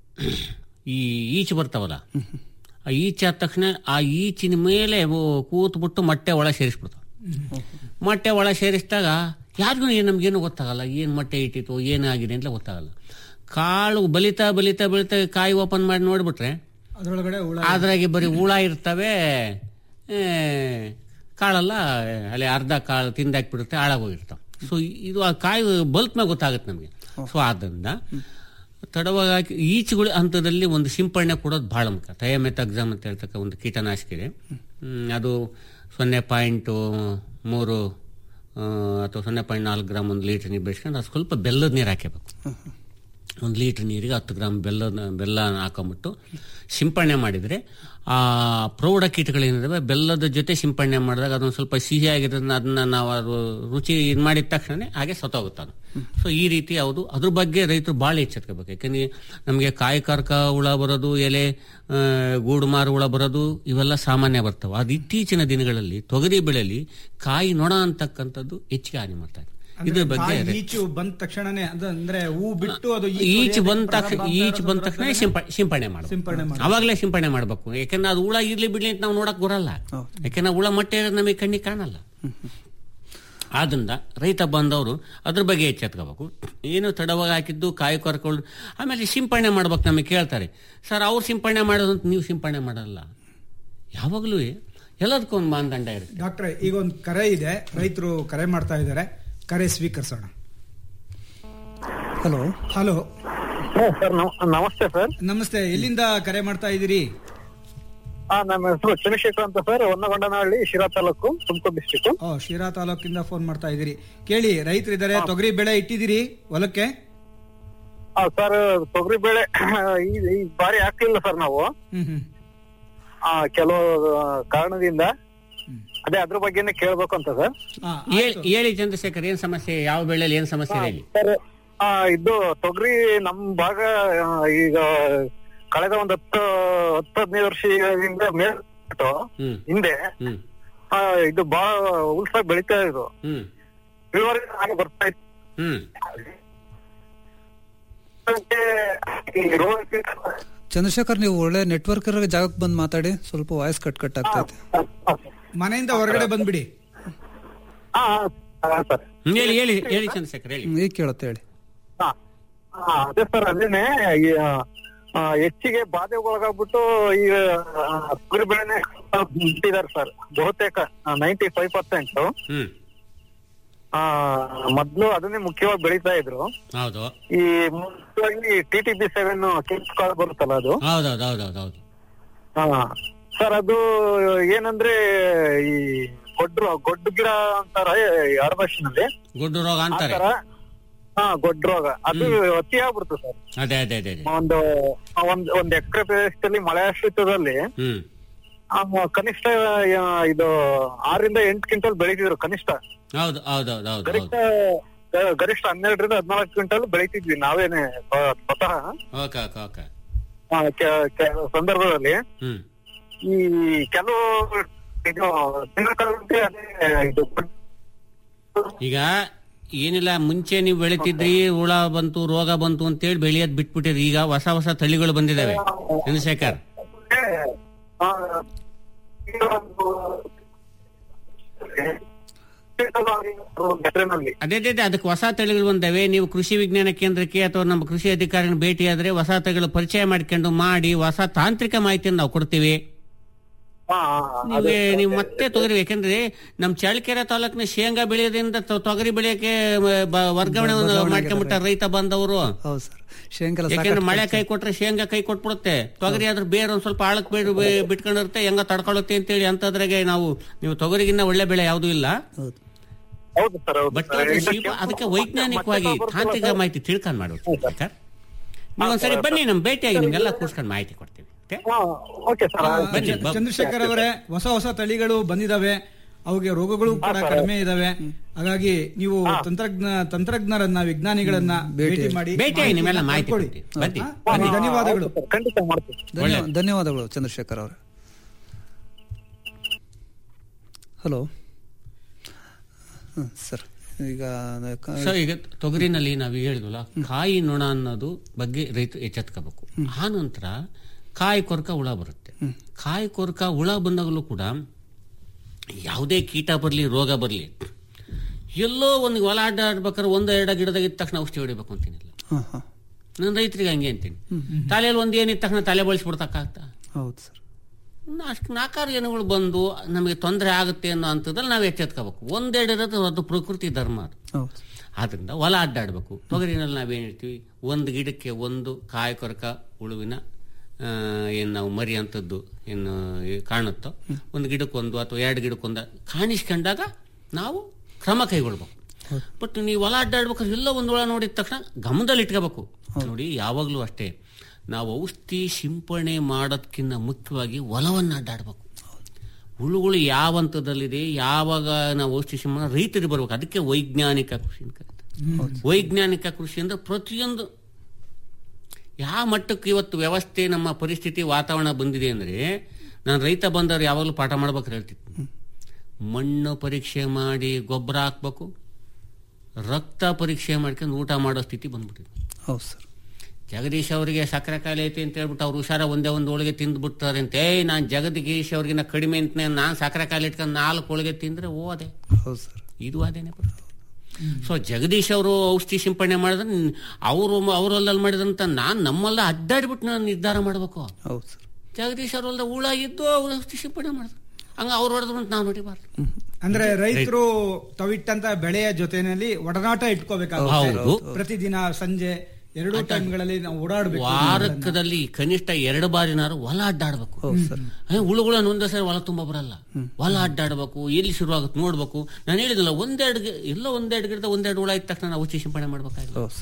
[SPEAKER 11] ಈ ಈಚು ಬರ್ತಾವಲ್ಲ ಆ ಈಚೆ ಆದ ತಕ್ಷಣ ಆ ಈಚಿನ ಮೇಲೆ ಅವು ಕೂತ್ಬಿಟ್ಟು ಮೊಟ್ಟೆ ಒಳ ಸೇರಿಸ್ಬಿಡ್ತಾವ ಮೊಟ್ಟೆ ಒಳ ಸೇರಿಸಿದಾಗ ಯಾರಿಗೂ ಏನು ನಮ್ಗೇನು ಗೊತ್ತಾಗಲ್ಲ ಏನು ಮೊಟ್ಟೆ ಇಟ್ಟಿತ್ತು ಏನಾಗಿದೆ ಅಂತ ಗೊತ್ತಾಗಲ್ಲ ಕಾಳು ಬಲಿತಾ ಬಲಿತಾ ಬಲಿತಾ ಕಾಯಿ ಓಪನ್ ಮಾಡಿ ನೋಡ್ಬಿಟ್ರೆ
[SPEAKER 9] ಅದರೊಳಗಡೆ ಹುಳ
[SPEAKER 11] ಅದ್ರಾಗೆ ಬರೀ ಹುಳ ಇರ್ತವೆ ಏ, ಕಾಳೆಲ್ಲ ಅಲ್ಲಿ ಅರ್ಧ ಕಾಳು ತಿಂದಾಕ್ಬಿಡುತ್ತೆ ಹಾಳಾಗೋಗಿರ್ತಾವೆ ಸೊ ಇದು ಆ ಕಾಯಿ ಬಲ್ಕ್ ಮೇಲೆ ಗೊತ್ತಾಗುತ್ತೆ ನಮಗೆ ಸೊ ಆದ್ದರಿಂದ ತಡವಾಗಿ ಹಾಕಿ ಈಚುಗಳ ಹಂತದಲ್ಲಿ ಒಂದು ಸಿಂಪರಣೆ ಕೊಡೋದು ಬಹಳ ಮುಖ್ಯ ಥಯಮೆಥಾಕ್ಸಾಮ್ ಅಂತ ಹೇಳ್ತಕ್ಕ ಒಂದು ಕೀಟನಾಶಕ ಇದೆ ಹ್ಮ್, ಅದು ಸೊನ್ನೆ ಪಾಯಿಂಟು ಮೂರು ಆ, ಅಥವಾ ಸೊನ್ನೆ ಪಾಯಿಂಟ್ ನಾಲ್ಕು ಗ್ರಾಮ್ ಒಂದು ಲೀಟರ್ ನೀರು ಬೆಳೆಸ್ಕೊಂಡು ಅದು ಸ್ವಲ್ಪ ಬೆಲ್ಲದ ನೀರು ಹಾಕಬೇಕು ಒಂದು ಲೀಟರ್ ನೀರಿಗೆ ಹತ್ತು ಗ್ರಾಮ್ ಬೆಲ್ಲ ಬೆಲ್ಲ ಹಾಕೊಂಬಿಟ್ಟು ಸಿಂಪರಣೆ ಮಾಡಿದರೆ ಆ ಪ್ರೌಢ ಕೀಟಗಳೇನಿದಾವೆ ಬೆಲ್ಲದ ಜೊತೆ ಸಿಂಪರಣೆ ಮಾಡಿದಾಗ ಅದೊಂದು ಸ್ವಲ್ಪ ಸಿಹಿ ಆಗಿರೋದನ್ನ ಅದನ್ನ ನಾವು ಅದು ರುಚಿ ಇದು ಮಾಡಿದ ತಕ್ಷಣ ಹಾಗೆ ಸತ್ತೋಗುತ್ತೆ ಅದು ಸೊ ಈ ರೀತಿ ಯಾವುದು ಅದ್ರ ಬಗ್ಗೆ ರೈತರು ಭಾಳ ಎಚ್ಚರಿಕೆಬೇಕು ಯಾಕಂದ್ರೆ ನಮಗೆ ಕಾಯಿ ಕಾರ್ಕ ಹುಳ ಬರೋದು ಎಲೆ ಆ, ಗೂಡು ಮಾರು ಹುಳ ಬರೋದು ಇವೆಲ್ಲ ಸಾಮಾನ್ಯ ಬರ್ತವೆ ಅದು ಇತ್ತೀಚಿನ ದಿನಗಳಲ್ಲಿ ತೊಗರಿ ಬೆಳೆಯಲ್ಲಿ ಕಾಯಿ ನೊಣ ಅಂತಕ್ಕಂಥದ್ದು ಹೆಚ್ಚಿಗೆ ಹಾನಿ ಮಾಡ್ತಾ ಇದೆ ಇದ್ರ ಬಗ್ಗೆ
[SPEAKER 12] ಕಾಯಿ ಈಚು ಬಂದ ತಕ್ಷಣನೇ ಅದು ಅಂದ್ರೆ ಹೂ ಬಿಟ್ಟು ಅದು
[SPEAKER 11] ಈಚ್ ಬಂದ ತಕ್ಷಣ ಈಚ್ ಬಂದ ತಕ್ಷಣ ಸಿಂಪ- ಸಿಂಪರಣೆ ಮಾಡಬೇಕು
[SPEAKER 12] ಸಿಂಪರಣೆ ಮಾಡಿ
[SPEAKER 11] ಅವಾಗಲೇ ಸಿಂಪರಣೆ ಮಾಡಬೇಕು ಯಾಕಂದ್ರೆ ಅದು ಹುಳ ಇರ್ಲಿ ಬಿಡ್ಲಿ ಅಂತ ನಾವು ನೋಡಕ್ ಬರಲ್ಲ ಯಾಕಂದ್ರೆ ಹುಳ ಮೊಟ್ಟೆ ಇರೋದು ನಮಗೆ ಕಣ್ಣಿಗೆ ಕಾಣಲ್ಲ ಆದ್ರಿಂದ ರೈತ ಬಂದವರು ಅದ್ರ ಬಗ್ಗೆ ಎಚ್ಚೆತ್ಕೋಬೇಕು ಏನು ತಡವಾಗಿ ಹಾಕಿದ್ದು ಕಾಯಿ ಕೊರಕೊಂಡು ಆಮೇಲೆ ಸಿಂಪರಣೆ ಮಾಡ್ಬೇಕು ನಮಗೆ ಕೇಳ್ತಾರೆ ಸರ್ ಅವ್ರು ಸಿಂಪರಣೆ ಮಾಡೋದು ಅಂತ ನೀವು ಸಿಂಪರಣೆ ಮಾಡಲ್ಲ ಯಾವಾಗಲೂ ಎಲ್ಲದಕ್ಕೂ ಒಂದು ಮಾನದಂಡ ಇರುತ್ತೆ
[SPEAKER 12] ಡಾಕ್ಟ್ರೆ ಈಗ ಒಂದು ಕರೆ ಇದೆ ರೈತರು ಕರೆ ಮಾಡ್ತಾ ಇದ್ದಾರೆ ಕರೆ ಸ್ವೀಕರಿಸೋಣ
[SPEAKER 10] ಹಲೋ
[SPEAKER 12] ಹಲೋ
[SPEAKER 13] ಸರ್ ನಮಸ್ತೆ ಸರ್
[SPEAKER 12] ನಮಸ್ತೆ ಎಲ್ಲಿಂದ ಕರೆ ಮಾಡ್ತಾ ಇದ್ದೀರಿ
[SPEAKER 13] ಆ, ನಮ್ಮ ಹೆಸರು ಚಂದ್ರಶೇಖರ್ ಅಂತ ಸರ್ ಹೊನ್ನಗೊಂಡನಹಳ್ಳಿ ಶಿರಾ ತಾಲೂಕು ತುಮಕೂರು ಡಿಸ್ಟಿಕ್
[SPEAKER 12] ಓ ಶಿರಾ ತಾಲೂಕಿಂದ ಫೋನ್ ಮಾಡ್ತಾ ಇದ್ದೀರಿ ಕೇಳಿ ರೈತರಿದ್ದಾರೆ ತೊಗರಿ ಬೆಳೆ ಇಟ್ಟಿದ್ದೀರಿ ಹೊಲಕ್ಕೆ
[SPEAKER 13] ಸರ್ ತೊಗರಿ ಬೇಳೆ ಈ ಈ ಬಾರಿ ಹಾಕ್ಲಿಲ್ಲ ಸರ್ ನಾವು
[SPEAKER 12] ಹ್ಮ್ ಹ್ಮ್
[SPEAKER 13] ಆ, ಕೆಲವು ಕಾರಣದಿಂದ ಅದೇ ಅದ್ರ ಬಗ್ಗೆನೇ ಕೇಳ್ಬೇಕು ಅಂತ ಸರ್
[SPEAKER 11] ಹೇಳಿ- ಹೇಳಿ ಚಂದ್ರಶೇಖರ್ ಏನ್ ಸಮಸ್ಯೆ ಯಾವ ಬೆಳೆಯಲ್ಲಿ ಏನ್ ಸಮಸ್ಯೆ ಇದೆ ಹೇಳಿ
[SPEAKER 13] ಸರ್ ಆ, ಇದು ತೊಗರಿ ನಮ್ ಭಾಗ ಆ, ಈಗ ಕಳೆದ ಒಂದ್ ಹತ್ತು ಹತ್ತು ಹದಿನೈದು ವರ್ಷದಿಂದ ಮೇಲ್ ಬಿಟ್ಟು
[SPEAKER 11] ಹ್ಮ್
[SPEAKER 13] ಹಿಂದೆ
[SPEAKER 11] ಹ್ಮ್
[SPEAKER 13] ಆ, ಇದು ಬಹಳ ಉಲ್ಸಾಗಿ ಬೆಳಿತಾ ಇದ್ರು
[SPEAKER 11] ಹ್ಮ್
[SPEAKER 13] ಇಳುವರಿ ಹಾಗೆ ಬರ್ತಾ ಇತ್ತು
[SPEAKER 11] ಹ್ಮ್
[SPEAKER 13] ಮತ್ತೆ ಈ ರೋಗಕ್ಕೆ
[SPEAKER 10] ಚಂದ್ರಶೇಖರ್ ನೀವು ಒಳ್ಳೆ ನೆಟ್ವರ್ಕ್ ಇರೋ ಜಾಗಕ್ಕೆ ಬಂದು ಮಾತಾಡಿ ಸ್ವಲ್ಪ ವಾಯ್ಸ್ ಕಟ್ ಕಟ್ ಆಗ್ತೈತೆ
[SPEAKER 12] ಮನೆಯಿಂದ ಹೊರಗಡೆ ಬಂದ್ಬಿಡಿ
[SPEAKER 13] ಹಾ ಹಾ ಸರ್
[SPEAKER 11] ಹೇಳಿ ಹೇಳಿ ಹೇಳಿ ಚಂದ್ರಶೇಖರ್ ಹೇಳಿ
[SPEAKER 10] ಈಗ ಕೇಳುತ್ತೆ ಹೇಳಿ
[SPEAKER 13] ಹಾ ಹಾ, ಅದೇ ಸರ್ ಅದೇನೆ ಈ, ಆ, ಹೆಚ್ಚಿಗೆ ಬಾಧೆಗೆ ಒಳಗಾಗ್ಬಿಟ್ಟು ಈ ಆ, ತೊಗರಿ ಬೆಳೆನೆ ಬಿಟ್ಟಿದ್ದಾರೆ ಸರ್ ಬಹುತೇಕ ನೈಂಟಿ ಫೈವ್ ಪರ್ಸೆಂಟ್
[SPEAKER 11] ಹ್ಮ್
[SPEAKER 13] ಮೊದ್ಲು ಅದನ್ನೇ ಮುಖ್ಯವಾಗಿ ಬೆಳೀತಾ ಇದ್ರು
[SPEAKER 11] ಹೌದು
[SPEAKER 13] ಈ ಮುಖ್ಯವಾಗಿ ಟಿ ಟಿ ಬಿ ಸೆವೆನ್ ಕೆಂಪು ಕಾಳು ಬರುತ್ತಲ್ಲ ಅದು
[SPEAKER 11] ಹೌದೌದು ಹೌದೌದು ಹೌದು
[SPEAKER 13] ಹಾ ಸರ್ ಅದು ಏನಂದ್ರೆ ಈ ಗೊಡ್ಡು ಗೊಡ್ಡು ಗಿಡ ಅಂತಾರ ಅರ್ಬರ್ಷನಲ್ಲಿ
[SPEAKER 11] ಗುಡ್ಡು ರೋಗ ಅಂತಾರೆ
[SPEAKER 13] ಆತರ ಹಾ ಗೊಡ್ಡು ರೋಗ ಅದು ಅತಿ ಆಗ್ಬಿಡ್ತು ಸರ್
[SPEAKER 11] ಅದೇ ಅದೇ ಅದೇ ಅದೇ
[SPEAKER 13] ಒಂದು ಒಂದ್ ಒಂದ್ ಎಕರೆ ಪ್ರದೇಶದಲ್ಲಿ ಮಳೆಯಾಶ್ರಿತದಲ್ಲಿ
[SPEAKER 11] ಹ್ಮ್
[SPEAKER 13] ಆ, ಕನಿಷ್ಠ ಆ, ಇದು ಆರಿಂದ ಎಂಟು ಕ್ವಿಂಟಲ್ ಬೆಳಿತಿದ್ರು ಕನಿಷ್ಠ
[SPEAKER 11] ಹೌದು ಹೌದೌದು ಹೌದು ಹೌದು
[SPEAKER 13] ಗರಿಷ್ಠ ಆ, ಗರಿಷ್ಠ ಹನ್ನೆರಡರಿಂದ ಹದಿನಾಲ್ಕು ಕ್ವಿಂಟಲ್ ಬೆಳಿತಿದ್ವಿ ನಾವೇನೆ ಸ್ವ- ಸ್ವತಃ
[SPEAKER 11] ಓಕೆ ಓಕೆ ಓಕೆ
[SPEAKER 13] ಆ, ಕೆ- ಕೆಲವು ಸಂದರ್ಭದಲ್ಲಿ
[SPEAKER 11] ಹ್ಮ್
[SPEAKER 13] ಈ ಕೆಲವು ಇದು ದಿನಗಳಲ್ಲಿ ಅದೇ ಇದು
[SPEAKER 11] ಈಗ ಏನಿಲ್ಲ ಮುಂಚೆ ನೀವು ಬೆಳಿತಿದ್ರಿ ಹುಳ ಬಂತು ರೋಗ ಬಂತು ಅಂತೇಳಿ ಬೆಳೆಯೋದ್ ಬಿಟ್ಬಿಟ್ಟಿರಿ ಈಗ ಹೊಸ ಹೊಸ ತಳಿಗಳು ಬಂದಿದಾವೆ ಚಂದ್ರಶೇಖರ್
[SPEAKER 13] ಆ, ಈಗ ಒಂದು ಹೆಸರಿನಲ್ಲಿ
[SPEAKER 11] ಅದೇ ಅದೇ ಅದೇ, ಅದಕ್ಕೆ ಹೊಸ ತಳಿಗಳು ಬಂದವೆ ನೀವು ಕೃಷಿ ವಿಜ್ಞಾನ ಕೇಂದ್ರಕ್ಕೆ ಅಥವಾ ನಮ್ಮ ಕೃಷಿ ಅಧಿಕಾರಿನ ಭೇಟಿ ಆದ್ರೆ ಹೊಸ ತಳಿಗಳು ಪರಿಚಯ ಮಾಡ್ಕೊಂಡು ಮಾಡಿ ಹೊಸ ತಾಂತ್ರಿಕ ಮಾಹಿತಿಯನ್ನು ನಾವು ಕೊಡ್ತೀವಿ ನೀವೇ ನೀವು ಮತ್ತೆ ತೊಗರಿ ಯಾಕಂದ್ರೆ ನಮ್ ಚಳ್ಳಕೆರೆ ತಾಲೂಕಿನ ಶೇಂಗಾ ಬೆಳೆಯೋದ್ರಿಂದ ತೊ- ತೊಗರಿ ಬೆಳೆಯಕ್ಕೆ ಬ- ವರ್ಗಾವಣೆ ಮಾಡ್ಕೊಂಡ್ಬಿಟ್ಟ ರೈತ ಬಂದವರು
[SPEAKER 10] ಹೌದು ಸರ್ ಶೇಂಗಾ ಎಲ್ಲ
[SPEAKER 11] ಯಾಕಂದ್ರೆ
[SPEAKER 10] ಸಾಕಷ್ಟು
[SPEAKER 11] ಮಳೆ ಕೈ ಕೊಟ್ರೆ ಶೇಂಗಾ ಕೈ ಕೊಟ್ಬಿಡುತ್ತೆ ತೊಗರಿ ಆದ್ರೆ ಬೇರೆ ಒಂದ್ ಸ್ವಲ್ಪ ಆಳಕ್ ಬೇಡ ಬಿಟ್ಕೊಂಡಿರುತ್ತೆ ಹೆಂಗ ತಡ್ಕೊಳ್ಳುತ್ತೆ ಅಂತೇಳಿ ಅಂತದ್ರಾಗೆ ನಾವು ನೀವು ತೊಗರಿಗಿನ್ನ ಒಳ್ಳೆ ಬೆಳೆ ಯಾವ್ದು ಇಲ್ಲ
[SPEAKER 13] ಹೌದು ಸರ್ ಹೌದು
[SPEAKER 11] ಬಟ್
[SPEAKER 13] ಸರ್.
[SPEAKER 11] ಅದು
[SPEAKER 13] ಇದು
[SPEAKER 11] ಶಿಲ್ಪ- ಅದಕ್ಕೆ ವೈಜ್ಞಾನಿಕವಾಗಿ ತಾಂತ್ರಿಕ ಮಾಹಿತಿ ತಿಳ್ಕೊಂಡ್ ಮಾಡ್ಬೇಕು ಸರ್ ನೀವು ಒಂದ್ಸರಿ ಬನ್ನಿ ನಮ್ ಭೇಟಿಯಾಗಿ ನಿಮ್ಗೆಲ್ಲ ಕೂರ್ಸ್ಕೊಂಡು ಮಾಹಿತಿ ಕೊಡ್ತೀವಿ
[SPEAKER 13] ಓಕೆ ಸರ್
[SPEAKER 11] ಬನ್ನಿ ಬ-
[SPEAKER 12] ಚಂದ್ರಶೇಖರ್ ಅವರೇ ಹೊಸ ಹೊಸ ತಳಿಗಳು ಬಂದಿದಾವೆ ಅವುಗೆ ರೋಗಗಳು ಕೂಡ ಕಡಿಮೆ ಇದಾವೆ ಹಾಗಾಗಿ ನೀವು ತಂತ್ರಜ್ಞ ತಂತ್ರಜ್ಞರನ್ನ ವಿಜ್ಞಾನಿಗಳನ್ನ ಭೇಟಿ ಮಾಡಿ
[SPEAKER 11] ಭೇಟಿಯಾಗಿ ನಿಮ್ಮೆಲ್ಲ ಮಾಹಿತಿ
[SPEAKER 12] ಕೊಡಿ.
[SPEAKER 11] ಕೊಡ್ತೀವಿ ಬನ್ನಿ
[SPEAKER 12] ಹಾ, ಬನ್ನಿ, ಧನ್ಯವಾದಗಳು
[SPEAKER 13] ಖಂಡಿತ ಮಾಡ್ತೀವಿ
[SPEAKER 10] ಧನ್ಯ- ಧನ್ಯವಾದಗಳು ಚಂದ್ರಶೇಖರ್ ಅವರೇ ಹಲೋ ಸರ್ ಈಗ ಕ-
[SPEAKER 11] ಸೊ ಈಗ ತೊಗರಿನಲ್ಲಿ ನಾವು ಹೇಳಿದ್ವಲ್ಲ ಕಾಯಿ ನೊಣ ಅನ್ನೋದು ಬಗ್ಗೆ ರೈತ ಎಚ್ಚೆತ್ಕೋಬೇಕು ಆ ನಂತರ ಕಾಯಿ ಕೊರಕ ಹುಳ ಬರುತ್ತೆ ಕಾಯಿ ಕೊರಕ ಹುಳ ಬಂದಾಗಲೂ ಕೂಡ ಯಾವುದೇ ಕೀಟ ಬರಲಿ ರೋಗ ಬರಲಿ ಎಲ್ಲೋ ಒಂದು ಹೊಲ ಅಡ್ಡಾಡ್ಬೇಕಾದ್ರೆ ಒಂದು ಎರಡು ಗಿಡದಾಗ ಇದ್ದ ತಕ್ಷಣ ಔಷಧಿ ಹೊಡಿಬೇಕು ಅಂತೀನಿಲ್ಲ
[SPEAKER 10] ಹಾ, ಹಾ.
[SPEAKER 11] ನಾನು ರೈತರಿಗೆ ಹಂಗೆ ಅಂತೀನಿ ತಲೆಯಲ್ಲಿ ಒಂದು ಏನಿದ್ದ ತಕ್ಷಣ ತಲೆ ಬಳಸ್ಬಿಡ್ತಕ್ಕಾಗ್ತಾ
[SPEAKER 10] ಹೌದು ಸರ್
[SPEAKER 11] ಅಷ್ಟು ನಾಲ್ಕಾರು ಜನಗಳು ಬಂದು ನಮಗೆ ತೊಂದರೆ ಆಗುತ್ತೆ ಅನ್ನೋ ಹಂತದಲ್ಲಿ ನಾವು ಎಚ್ಚೆತ್ಕೋಬೇಕು ಒಂದೆರಡು ಇರೋದು ಅದು ಪ್ರಕೃತಿ ಧರ್ಮ ಅದು
[SPEAKER 10] ಹೌದು
[SPEAKER 11] ಆದ್ರಿಂದ ಹೊಲ ಅಡ್ಡಾಡಬೇಕು ತೊಗರಿನಲ್ಲಿ ನಾವೇನು ಹೇಳ್ತೀವಿ ಒಂದು ಗಿಡಕ್ಕೆ ಒಂದು ಕಾಯಿ ಕೊರಕ ಹುಳುವಿನ ಏನು ನಾವು ಮರಿ ಅಂಥದ್ದು ಏನು ಕಾಣುತ್ತೋ ಒಂದು ಗಿಡಕ್ಕೊಂದು ಅಥವಾ ಎರಡು ಗಿಡಕ್ಕೊಂದು ಕಾಣಿಸ್ಕೊಂಡಾಗ ನಾವು ಕ್ರಮ ಕೈಗೊಳ್ಬೇಕು ಬಟ್ ನೀವು ಹೊಲ ಅಡ್ಡಾಡ್ಬೇಕಾದ್ರೆ ಎಲ್ಲ ಒಂದು ಹುಳ ನೋಡಿದ ತಕ್ಷಣ ಗಮನದಲ್ಲಿ ಇಟ್ಕೋಬೇಕು ನೋಡಿ ಯಾವಾಗಲೂ ಅಷ್ಟೇ ನಾವು ಔಷಧಿ ಸಿಂಪರಣೆ ಮಾಡೋದಕ್ಕಿಂತ ಮುಖ್ಯವಾಗಿ ಹೊಲವನ್ನು ಅಡ್ಡಾಡ್ಬೇಕು ಹುಳುಗಳು ಯಾವ ಹಂತದಲ್ಲಿದೆ ಯಾವಾಗ ನಾವು ಔಷಧಿ ಸಿಂಪಡಣೆ ರೈತರಿಗೆ ಬರ್ಬೇಕು ಅದಕ್ಕೆ ವೈಜ್ಞಾನಿಕ ಕೃಷಿ ಅಂತ ಕರೀತಾರೆ. ವೈಜ್ಞಾನಿಕ ಕೃಷಿ ಅಂದ್ರೆ ಪ್ರತಿಯೊಂದು ಯಾವ ಮಟ್ಟಕ್ಕೆ ಇವತ್ತು ವ್ಯವಸ್ಥೆ ನಮ್ಮ ಪರಿಸ್ಥಿತಿ ವಾತಾವರಣ ಬಂದಿದೆ ಅಂದ್ರೆ ನಾನು ರೈತ ಬಂದವ್ರು ಯಾವಾಗಲೂ ಪಾಠ ಮಾಡ್ಬೇಕು ಹೇಳ್ತಿತ್ತು ಮಣ್ಣು ಪರೀಕ್ಷೆ ಮಾಡಿ ಗೊಬ್ಬರ ಹಾಕ್ಬೇಕು ರಕ್ತ ಪರೀಕ್ಷೆ ಮಾಡ್ಕೊಂಡು ಊಟ ಮಾಡೋ ಸ್ಥಿತಿ ಬಂದ್ಬಿಟ್ಟಿದೆ
[SPEAKER 10] ಹೌದು ಸರ್
[SPEAKER 11] ಜಗದೀಶ್ ಅವರಿಗೆ ಸಕ್ಕರೆ ಕಾಯಿಲೆ ಐತೆ ಅಂತ ಹೇಳ್ಬಿಟ್ಟು ಅವ್ರು ಹುಷಾರ ಒಂದೇ ಒಂದು ಹೋಳಿಗೆ ತಿಂದ್ಬಿಡ್ತಾರೆ ಅಂತ ಏಯ್ ನಾನು ಜಗದೀಶ್ ಅವ್ರಿಗಿನ್ನ ಕಡಿಮೆ ಅಂತ ನಾನು ಸಕ್ಕರೆ ಕಾಯಿಲೆ ಇಟ್ಕೊಂಡು ನಾಲ್ಕು ಹೋಳಿಗೆ ತಿಂದ್ರೆ ಓದೆ
[SPEAKER 10] ಹೌದು ಸರ್
[SPEAKER 11] ಇದು ಅದೇನೆ ಪರಿಸ್ಥಿತಿ ಸೊ ಜಗದೀಶ್ ಅವರು ಔಷಧಿ ಸಿಂಪಡಣೆ ಮಾಡಿದ್ರೆ ಅವರು ಅವರಲ್ಲಲ್ಲಿ ಮಾಡಿದಂತ ನಾನು ನಮ್ಮಲ್ಲ ಅಡ್ಡಾಡ್ಬಿಟ್ಟು ನಾನು ನಿರ್ಧಾರ ಮಾಡಬೇಕು
[SPEAKER 10] ಹೌದು ಸರ್
[SPEAKER 11] ಜಗದೀಶ್ ಅವರಲ್ಲ ಹುಳ ಇದ್ದು ಅವ್ರು ಔಷಧಿ ಸಿಂಪಡಣೆ ಮಾಡಿದ್ರು ಹಂಗ ಅವ್ರು ಹೊಡೆದ್ರು ಅಂತ ನಾವು ನೋಡಿಬಾರ್ದು
[SPEAKER 12] ಅಂದ್ರೆ ರೈತರು ತಾವಿಟ್ಟಂತ ಬೆಳೆಯ ಜೊತೆನಲ್ಲಿ ಒಡನಾಟ ಇಟ್ಕೋಬೇಕಾಗುತ್ತೆ
[SPEAKER 11] ಹೌದು.
[SPEAKER 12] ಪ್ರತಿದಿನ ಸಂಜೆ ಎರಡು ಟೈಮ್ಗಳಲ್ಲಿ ನಾವು ಓಡಾಡ್ಬೇಕು
[SPEAKER 11] ವಾರಕ್ಕದಲ್ಲಿ ಕನಿಷ್ಠ ಎರಡು ಬಾರಿನಾರು ಹೊಲ ಅಡ್ಡಾಡ್ಬೇಕು ಏ, ಹುಳುಗಳನ್ನ ಒಂದೇ ಸರಿ ಹೊಲ ತುಂಬ ಬರಲ್ಲ ಹೊಲ ಅಡ್ಡಾಡ್ಬೇಕು ಎಲ್ಲಿ ಶುರುವಾಗುತ್ತೆ ನೋಡ್ಬೇಕು ನಾನು ಹೇಳಿದ್ನಲ್ಲ ಒಂದೆರಡು ಗಿ- ಎಲ್ಲೋ ಒಂದೆರಡು ಗಿಡದ ಒಂದೆರಡು ಹುಳ ಇದ್ದ ತಕ್ಷಣ ನಾವು ಔಷಧಿ ಸಿಂಪಡಣೆ ಮಾಡ್ಬೇಕಾಗಿಲ್ಲ
[SPEAKER 10] ಹೌದು ಸರ್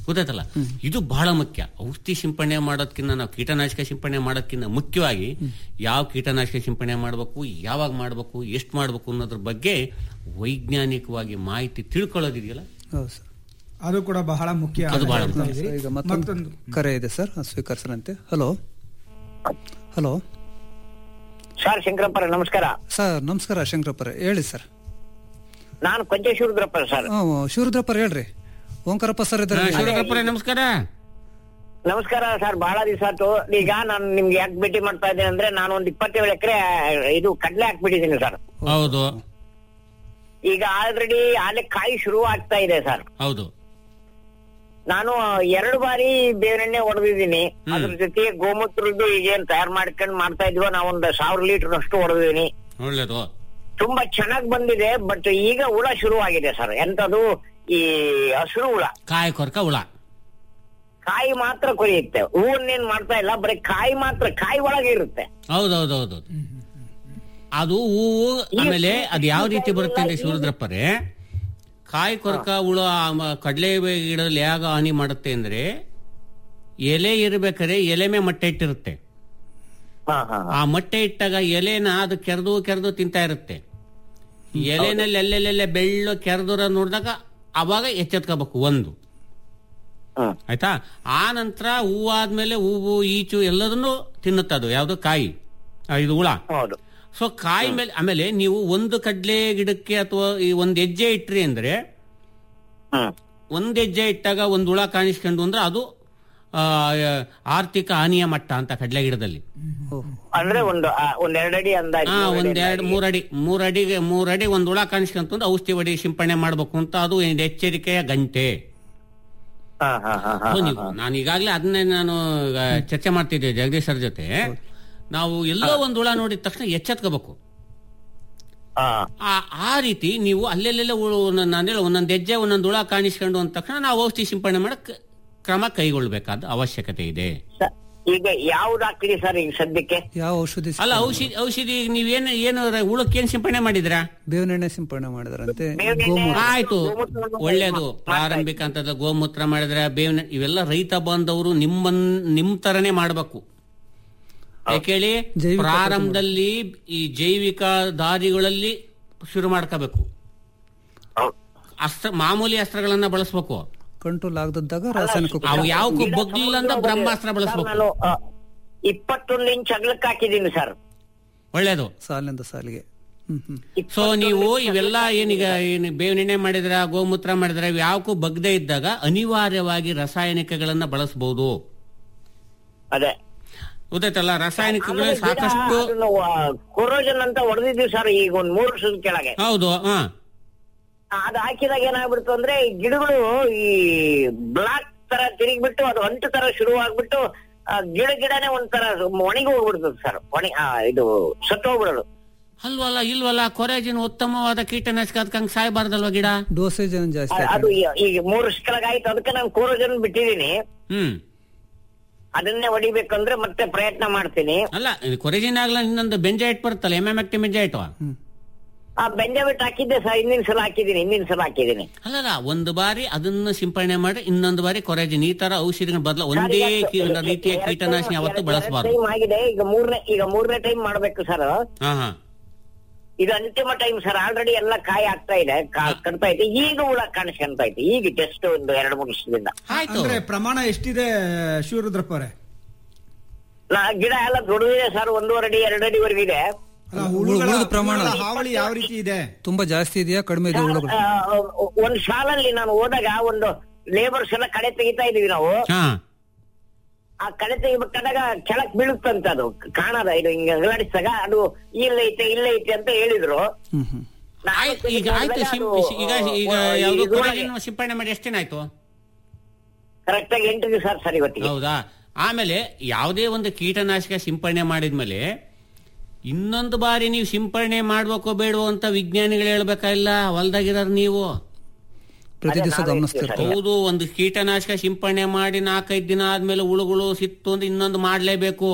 [SPEAKER 11] ಗೊತ್ತಾಯ್ತಲ್ಲ ಇದು ಬಹಳ ಮುಖ್ಯ ಔಷಧಿ ಸಿಂಪಡಣೆ ಮಾಡೋದಕ್ಕಿಂತ ನಾವು ಕೀಟನಾಶಕ ಸಿಂಪಡಣೆ ಮಾಡೋದಕ್ಕಿಂತ ಮುಖ್ಯವಾಗಿ ಯಾವ ಕೀಟನಾಶಕ ಸಿಂಪಡಣೆ ಮಾಡಬೇಕು ಯಾವಾಗ ಮಾಡಬೇಕು ಎಷ್ಟು ಮಾಡಬೇಕು ಅನ್ನೋದ್ರ ಬಗ್ಗೆ ವೈಜ್ಞಾನಿಕವಾಗಿ ಮಾಹಿತಿ ತಿಳ್ಕೊಳ್ಳೋದಿದೆಯಲ್ಲ
[SPEAKER 10] ಹೌದು ಸರ್
[SPEAKER 12] ಅದು ಕೂಡ ಬಹಳ ಮುಖ್ಯ
[SPEAKER 11] ಅದು ಬಹಳ
[SPEAKER 12] ಅಂತ
[SPEAKER 11] ಮುಖ್ಯ.
[SPEAKER 12] ಹೇಳಿದ್ರಿ.
[SPEAKER 10] ಈಗ ಮತ್ತೊಂದು
[SPEAKER 12] ಮತ್ತೊಂದು
[SPEAKER 10] ಕರೆ ಇದೆ ಸರ್ ಸ್ವೀಕರಿಸರಂತೆ ಹಲೋ ಹಲೋ
[SPEAKER 14] ಸರ್ ಶಂಕರಪ್ಪರ ನಮಸ್ಕಾರ
[SPEAKER 10] ಸರ್ ನಮಸ್ಕಾರ ಶಂಕರಪ್ಪರ ಹೇಳಿ ಸರ್
[SPEAKER 14] ನಾನು ಕೊಂಚೇಶ್ವರದ್ರಪ್ಪ ಸರ್
[SPEAKER 10] ಹ್ಞೂ ಶಿವರುದ್ರಪ್ಪರ ಹೇಳ್ರಿ ಓಂಕಾರಪ್ಪ ಸರ್ ಇದ್ದಾರೆ
[SPEAKER 11] ಶಿವರುದ್ರಪ್ಪರೇ ನಮಸ್ಕಾರ
[SPEAKER 14] ನಮಸ್ಕಾರ ಸರ್ ಬಹಳ ದಿವಸ ಆಯ್ತು ಈಗ ನಾನು ನಿಮ್ಗೆ ಯಾಕೆ ಭೇಟಿ ಮಾಡ್ತಾ ಇದ್ದೇನೆ ಅಂದ್ರೆ ನಾನು ಒಂದ್ ಇಪ್ಪತ್ತೇಳು ಎಕರೆ ಇದು ಕಡ್ಲೆ ಹಾಕ್ಬಿಟ್ಟಿದ್ದೀನಿ ಸರ್
[SPEAKER 11] ಹೌದು
[SPEAKER 14] ಈಗ ಆಲ್ರೆಡಿ ಆಲೆ ಕಾಯಿ ಶುರು ಆಗ್ತಾ ಇದೆ ಸರ್
[SPEAKER 11] ಹೌದು
[SPEAKER 14] ನಾನು ಎರಡು ಬಾರಿ ಬೇವಿನೆಣ್ಣೆ ಹೊಡೆದಿದ್ದೀನಿ ಅದ್ರ ಜೊತೆಗೆ ಗೋಮೂತ್ರದ್ದು ಈಗ ಏನ್ ತಯಾರು ಮಾಡ್ಕೊಂಡು ಮಾಡ್ತಾ ಇದೀವೋ ನಾವೊಂದು ಸಾವಿರ ಲೀಟರ್ ಅಷ್ಟು ಹೊಡೆದಿದ್ದೀನಿ
[SPEAKER 11] ಒಳ್ಳೇದು
[SPEAKER 14] ತುಂಬಾ ಚೆನ್ನಾಗ್ ಬಂದಿದೆ ಬಟ್ ಈಗ ಹುಳ ಶುರು ಆಗಿದೆ ಸರ್ ಎಂತದು ಈ ಹಸಿರು ಹುಳ
[SPEAKER 11] ಕಾಯಿ ಕೊರಕ ಹುಳ
[SPEAKER 14] ಕಾಯಿ ಮಾತ್ರ ಕೊರಿಯುತ್ತೆ ಹೂವನ್ನೇನ್ ಮಾಡ್ತಾ ಇಲ್ಲ ಬರೀ ಕಾಯಿ ಮಾತ್ರ ಕಾಯಿ ಒಳಗೆ ಇರುತ್ತೆ
[SPEAKER 11] ಹೌದೌದೌದು ಅದು ಹೂವು ಆಮೇಲೆ ಅದು ಯಾವ ರೀತಿ ಬರುತ್ತೆ ಅಂದ್ರೆ ಶಿವರುದ್ರಪ್ಪರೇ ಕಾಯಿ ಕೊರಕ ಹುಳು ಆ ಮ- ಕಡಲೆ ಗಿಡದಲ್ಲಿ ಯಾಗ ಹಾನಿ ಮಾಡುತ್ತೆ ಅಂದ್ರೆ ಎಲೆ ಇರ್ಬೇಕಾದ್ರೆ ಎಲೆ ಮೇ ಮೊಟ್ಟೆ ಇಟ್ಟಿರುತ್ತೆ ಆ ಮೊಟ್ಟೆ ಇಟ್ಟಾಗ ಎಲೆನ ಅದು ಕೆರೆದು ಕೆರೆದು ತಿಂತಾ ಇರುತ್ತೆ ಎಲೆನಲ್ಲಿ ಅಲ್ಲೆಲ್ಲೆಲ್ಲೆ ಬೆಳ್ಳು ಕೆರೆದುರ ನೋಡಿದಾಗ ಅವಾಗ ಎಚ್ಚೆತ್ಕೋಬೇಕು ಒಂದು ಆಯ್ತಾ ಆ ನಂತರ ಹೂವಾದ್ಮೇಲೆ ಹೂವು ಈಚು ಎಲ್ಲದನ್ನು ತಿನ್ನುತ್ತದು ಯಾವ್ದು ಕಾಯಿ ಆ, ಇದು ಹುಳ ಸೊ ಕಾಯಿ ಮೇಲೆ ಆಮೇಲೆ ನೀವು ಒಂದು ಕಡ್ಲೆ ಗಿಡಕ್ಕೆ ಅಥವಾ ಈ ಒಂದ್ ಹೆಜ್ಜೆ ಇಟ್ರಿ ಅಂದ್ರೆ ಒಂದ್ ಹೆಜ್ಜೆ ಇಟ್ಟಾಗ ಒಂದ್ ಹುಳ ಕಾಣಿಸ್ಕೊಂಡು ಅಂದ್ರೆ ಅದು ಆ, ಆರ್ಥಿಕ ಹಾನಿಯ ಮಟ್ಟ ಅಂತ ಕಡ್ಲೆ ಗಿಡದಲ್ಲಿ
[SPEAKER 14] ಅಂದ್ರೆ ಒಂದು ಆ, ಒಂದ್ ಎರಡಡಿ ಅಂದಾಜು
[SPEAKER 11] ಹಾ
[SPEAKER 14] ಮೂರಡಿ
[SPEAKER 11] ಒಂದ್ ಎರಡು
[SPEAKER 14] ಅಂದಾಜು.
[SPEAKER 11] ಮೂರಡಿ ಮೂರಡಿಗೆ ಮೂರಡಿ ಒಂದ್ ಹುಳ ಕಾಣಿಸ್ಕೊಂತಂದ್ರೆ ಔಷಧಿ ಹೊಡಿ ಸಿಂಪಡಣೆ ಮಾಡ್ಬೇಕು ಅಂತ ಅದು ಒಂದು ಎಚ್ಚರಿಕೆಯ ಗಂಟೆ
[SPEAKER 14] ಹಾ, ಹಾ, ಹಾ, ಹಾ,
[SPEAKER 11] ಸೊ
[SPEAKER 14] ಹಾ,
[SPEAKER 11] ನೀವು ನಾನು ಈಗಾಗಲೇ ಅದನ್ನೇ ನಾನು ಈಗ ಚರ್ಚೆ ಮಾಡ್ತಿದ್ದೆ ಜಗದೀಶ್ ಸರ್ ಜೊತೆ ನಾವು ಎಲ್ಲೋ ಒಂದ್ ಹುಳ ನೋಡಿದ ತಕ್ಷಣ ಎಚ್ಚೆತ್ಕೋಬೇಕು ಆ ಆ ರೀತಿ ನೀವು ಅಲ್ಲೆಲ್ಲೆಲ್ಲ ನಾನು ಹೇಳ ಒಂದೊಂದು ಹೆಜ್ಜೆ ಒಂದೊಂದು ಹುಳ ಕಾಣಿಸ್ಕೊಂಡು ಅಂದ ತಕ್ಷಣ ನಾವು ಔಷಧಿ ಸಿಂಪಡಣೆ ಮಾಡಕ್ ಕ್ರಮ ಕೈಗೊಳ್ಳಬೇಕಾದ ಅವಶ್ಯಕತೆ ಇದೆ
[SPEAKER 14] ಈಗ ಯಾವ್ದು ಹಾಕ್ತೀರಿ ಸರ್ ಈಗ ಸದ್ಯಕ್ಕೆ
[SPEAKER 10] ಯಾವ ಔಷಧಿ
[SPEAKER 11] ಅಲ್ಲ ಔಷಧಿ ಔಷಧಿ ನೀವೇನು ಏನು ಹುಳಕ್ಕೆ ಏನ್ ಸಿಂಪಡಣೆ ಮಾಡಿದ್ರಾ
[SPEAKER 10] ಬೇವಿನೆಣ್ಣೆ ಸಿಂಪಡಣೆ ಮಾಡಿದಾರಂತೆ
[SPEAKER 11] ಆಯ್ತು ಒಳ್ಳೇದು ಪ್ರಾರಂಭಿಕ ಹಂತದ ಗೋಮೂತ್ರ ಮಾಡಿದ್ರೆ ಬೇವಿನ ಇವೆಲ್ಲ ರೈತ ಬಾಂಧವರು ನಿಮ್ಮನ್ ನಿಮ್ ತರನೇ ಮಾಡ್ಬೇಕು ಯಾಕೇಳಿ
[SPEAKER 10] ಜೈವಿಕ
[SPEAKER 11] ಪ್ರಾರಂಭದಲ್ಲಿ ಈ ಜೈವಿಕ ದಾರಿಗಳಲ್ಲಿ ಶುರು ಮಾಡ್ಕೋಬೇಕು ಅಸ್ತ್ರ ಮಾಮೂಲಿ ಅಸ್ತ್ರಗಳನ್ನ ಬಳಸ್ಬೇಕು
[SPEAKER 10] ಕಂಟ್ರೋಲ್ ಆಗದಿದ್ದಾಗ ರಾಸಾಯನಿಕ
[SPEAKER 11] ಅವು ಯಾವಕ್ಕೂ ಬಗ್ಲಿಲ್ಲ ಅಂತ ಬ್ರಹ್ಮಾಸ್ತ್ರ ಬಳಸ್ಬೇಕು
[SPEAKER 14] ನಾನು ಆ, ಇಪ್ಪತ್ತೊಂದು ಇಂಚ್ ಅಗಲಕ್ಕೆ ಹಾಕಿದ್ದೀನಿ ಸರ್
[SPEAKER 11] ಒಳ್ಳೇದು
[SPEAKER 10] ಸಾಲಿನಿಂದ ಸಾಲಿಗೆ ಹ್ಮ್ ಹ್ಮ್
[SPEAKER 11] ಸೊ ನೀವು ಇವೆಲ್ಲ ಏನೀಗ ಏನು ಬೇವಿನೆಣ್ಣೆ ಮಾಡಿದ್ರ ಗೋಮೂತ್ರ ಮಾಡಿದ್ರ ಇವು ಯಾವಕ್ಕೂ ಬಗ್ದೇ ಇದ್ದಾಗ ಅನಿವಾರ್ಯವಾಗಿ ರಾಸಾಯನಿಕಗಳನ್ನ ಬಳಸಬಹುದು
[SPEAKER 14] ಅದೇ
[SPEAKER 11] ಗೊತ್ತಾಯ್ತಲ್ಲ ರಾಸಾಯನಿಕಗಳು ಸಾಕಷ್ಟು
[SPEAKER 14] ಕೊರೋಜನ್ ಅಂತ ಹೊಡೆದಿದ್ವಿ ಸರ್ ಈಗ ಒಂದ್ ಮೂರು ವರ್ಷದ ಕೆಳಗೆ
[SPEAKER 11] ಹೌದು ಹಾ
[SPEAKER 14] ಅದು ಹಾಕಿದಾಗ ಏನಾಗ್ಬಿಡ್ತು ಅಂದ್ರೆ ಈ ಗಿಡಗಳು ಈ ಬ್ಲಾಕ್ ತರ ತಿರುಗಿಬಿಟ್ಟು ಅದು ಅಂಟು ತರ ಶುರು ಆಗ್ಬಿಟ್ಟು ಆ, ಗಿಡ ಗಿಡನೇ ಒಂಥರ ಒಣಗಿ ಹೋಗ್ಬಿಡ್ತದೆ ಸರ್ ಒಣಗಿ ಆ, ಇದು ಸತ್ತು ಹೋಗ್ಬಿಡೋದು
[SPEAKER 11] ಅಲ್ವಲ್ಲ ಇಲ್ವಲ್ಲ ಕೊರೆಜಿನ್ ಉತ್ತಮವಾದ ಕೀಟನಾಶಕ ಅದಕ್ಕಂಗ್ ಸಾಯಬಾರ್ದಲ್ವ ಗಿಡ
[SPEAKER 10] ಡೋಸೇಜ್ ಏನು ಜಾಸ್ತಿ
[SPEAKER 14] ಆ, ಅದು ಈ- ಈಗ ಮೂರು ವರ್ಷ ಕೆಳಗೆ ಆಯ್ತು ಅದಕ್ಕೆ ನಾನು ಕೋರೋಜನ್ ಬಿಟ್ಟಿದ್ದೀನಿ
[SPEAKER 11] ಹ್ಮ್
[SPEAKER 14] ಅದನ್ನೇ ಹೊಡಿಬೇಕಂದ್ರೆ ಮತ್ತೆ ಪ್ರಯತ್ನ ಮಾಡ್ತೀನಿ
[SPEAKER 11] ಅಲ್ಲ ಕೊರೆಜಿನ್ ಆಗ್ಲ ಇನ್ನೊಂದು ಬೆಂಜೈಟ್ ಬರುತ್ತಲ್ಲ ಎಮ್ ಎಮ್ ಆಕ್ಟಿ ಬೆಂಜೈಟ್
[SPEAKER 14] ಆ ಬೆಂಜಾಬಿಟ್ ಹಾಕಿದ್ದೆ ಸರ್ ಹಿಂದಿನ ಸಲ ಹಾಕಿದ್ದೀನಿ ಹಿಂದಿನ ಸಲ ಹಾಕಿದ್ದೀನಿ
[SPEAKER 11] ಅಲ್ಲಲ್ಲ ಒಂದು ಬಾರಿ ಅದನ್ನ ಸಿಂಪಡಣೆ ಮಾಡಿ ಇನ್ನೊಂದು ಬಾರಿ ಕೊರೆಜಿನ್ ಈ ತರ ಔಷಧಿಗಳ ಬದಲ ಒಂದೇ ಕೀ- ರೀತಿಯ ಕೀಟನಾಶಿನಿ ಯಾವತ್ತೂ ಬಳಸಬಾರ್ದು
[SPEAKER 14] ಟೈಮ್ ಆಗಿದೆ ಈಗ ಮೂರನೇ ಈಗ ಮೂರನೇ ಟೈಮ್ ಮಾಡ್ಬೇಕು ಸರ್
[SPEAKER 11] ಹಾ ಹಾ
[SPEAKER 14] ಇದು ಅಂತಿಮ ಟೈಮ್ ಸರ್ ಆಲ್ರೆಡಿ ಎಲ್ಲ ಕಾಯಿ ಆಗ್ತಾ ಇದೆ ಕಾ- ಕಟ್ತಾ ಇದೆ ಈಗ ಹುಳ ಕಾಣಿಸ್ಕೊಂತ ಐತೆ ಈಗ ಜಸ್ಟ್ ಒಂದು ಎರಡು ಮೂರು ವರ್ಷದಿಂದ
[SPEAKER 12] ಅಂದ್ರೆ ಪ್ರಮಾಣ ಎಷ್ಟಿದೆ ಶಿವರುದ್ರಪ್ಪ ಅವರೇ
[SPEAKER 14] ನಾ ಗಿಡ ಎಲ್ಲ ದೊಡ್ಡದಿದೆ ಸರ್ ಒಂದೂವರೆ ಅಡಿ ಎರಡು ಅಡಿವರೆಗೆ ಇದೆ
[SPEAKER 12] ಅಲ್ಲ, ಹುಳುಗಳ
[SPEAKER 10] ಹುಳುದ ಪ್ರಮಾಣ
[SPEAKER 12] ಹುಳುಗಳ ಹಾವಳಿ ಯಾವ ರೀತಿ ಇದೆ
[SPEAKER 10] ತುಂಬಾ ಜಾಸ್ತಿ ಇದೆಯಾ ಕಡಿಮೆ ಇದೆ ಹುಳುಗಳು
[SPEAKER 14] ಆ, ಒಂದ್ ಶಾಲಲ್ಲಿ ನಾನು ಹೋದಾಗ ಒಂದು ಲೇಬರ್ಸ್ ಎಲ್ಲ ಕಡೆ ತೆಗಿತಾ ಇದೀವಿ ನಾವು
[SPEAKER 11] ಹಾ
[SPEAKER 14] ಆ ಕಡೆ ತೆಗಿಬೇಕಾದಾಗ ಕೆಳಕ್ ಬೀಳುತ್ತಂತ ಅದು ಕಾಣದ ಇದು ಹಿಂಗ ಅಗಲಾಡಿಸಿದಾಗ ಅದು ಇಲ್ಲೈತೆ ಇಲ್ಲೈತೆ ಅಂತ ಹೇಳಿದ್ರು
[SPEAKER 11] ಆಯ್ತು ಈಗ ಆಯ್ತು ಸಿಂ- ಈಗ ಈಗ ಯಾವ್ದು ಕೊರೆಜಿನ್ ಸಿಂಪಡಣೆ ಮಾಡಿ ಎಷ್ಟು ದಿನ ಆಯ್ತು
[SPEAKER 14] ಕರೆಕ್ಟ್ ಆಗಿ ಎಂಟು ದಿವಸ ಸರ್ ಇವತ್ತಿಗೆ
[SPEAKER 11] ಹೌದಾ ಆಮೇಲೆ ಯಾವುದೇ ಒಂದು ಕೀಟನಾಶಕ ಸಿಂಪಡಣೆ ಮಾಡಿದ್ಮೇಲೆ ಇನ್ನೊಂದು ಬಾರಿ ನೀವು ಸಿಂಪಡಣೆ ಮಾಡ್ಬೇಕೋ ಬೇಡವೋ ಅಂತ ವಿಜ್ಞಾನಿಗಳು ಹೇಳ್ಬೇಕಾಗಿಲ್ಲ ಹೊಲ್ದಾಗಿರೋರು ನೀವು
[SPEAKER 10] ಪ್ರತಿ ದಿವಸ ಗಮನಿಸ್ತಿರ್ತಾರೆ
[SPEAKER 11] ಹೌದು ಒಂದು ಕೀಟನಾಶಕ ಸಿಂಪಡಣೆ ಮಾಡಿ ನಾಲ್ಕೈದು ದಿನ ಆದ್ಮೇಲೆ ಹುಳುಗಳು ಸಿಕ್ತು ಅಂದ್ರೆ ಇನ್ನೊಂದು ಮಾಡ್ಲೇಬೇಕು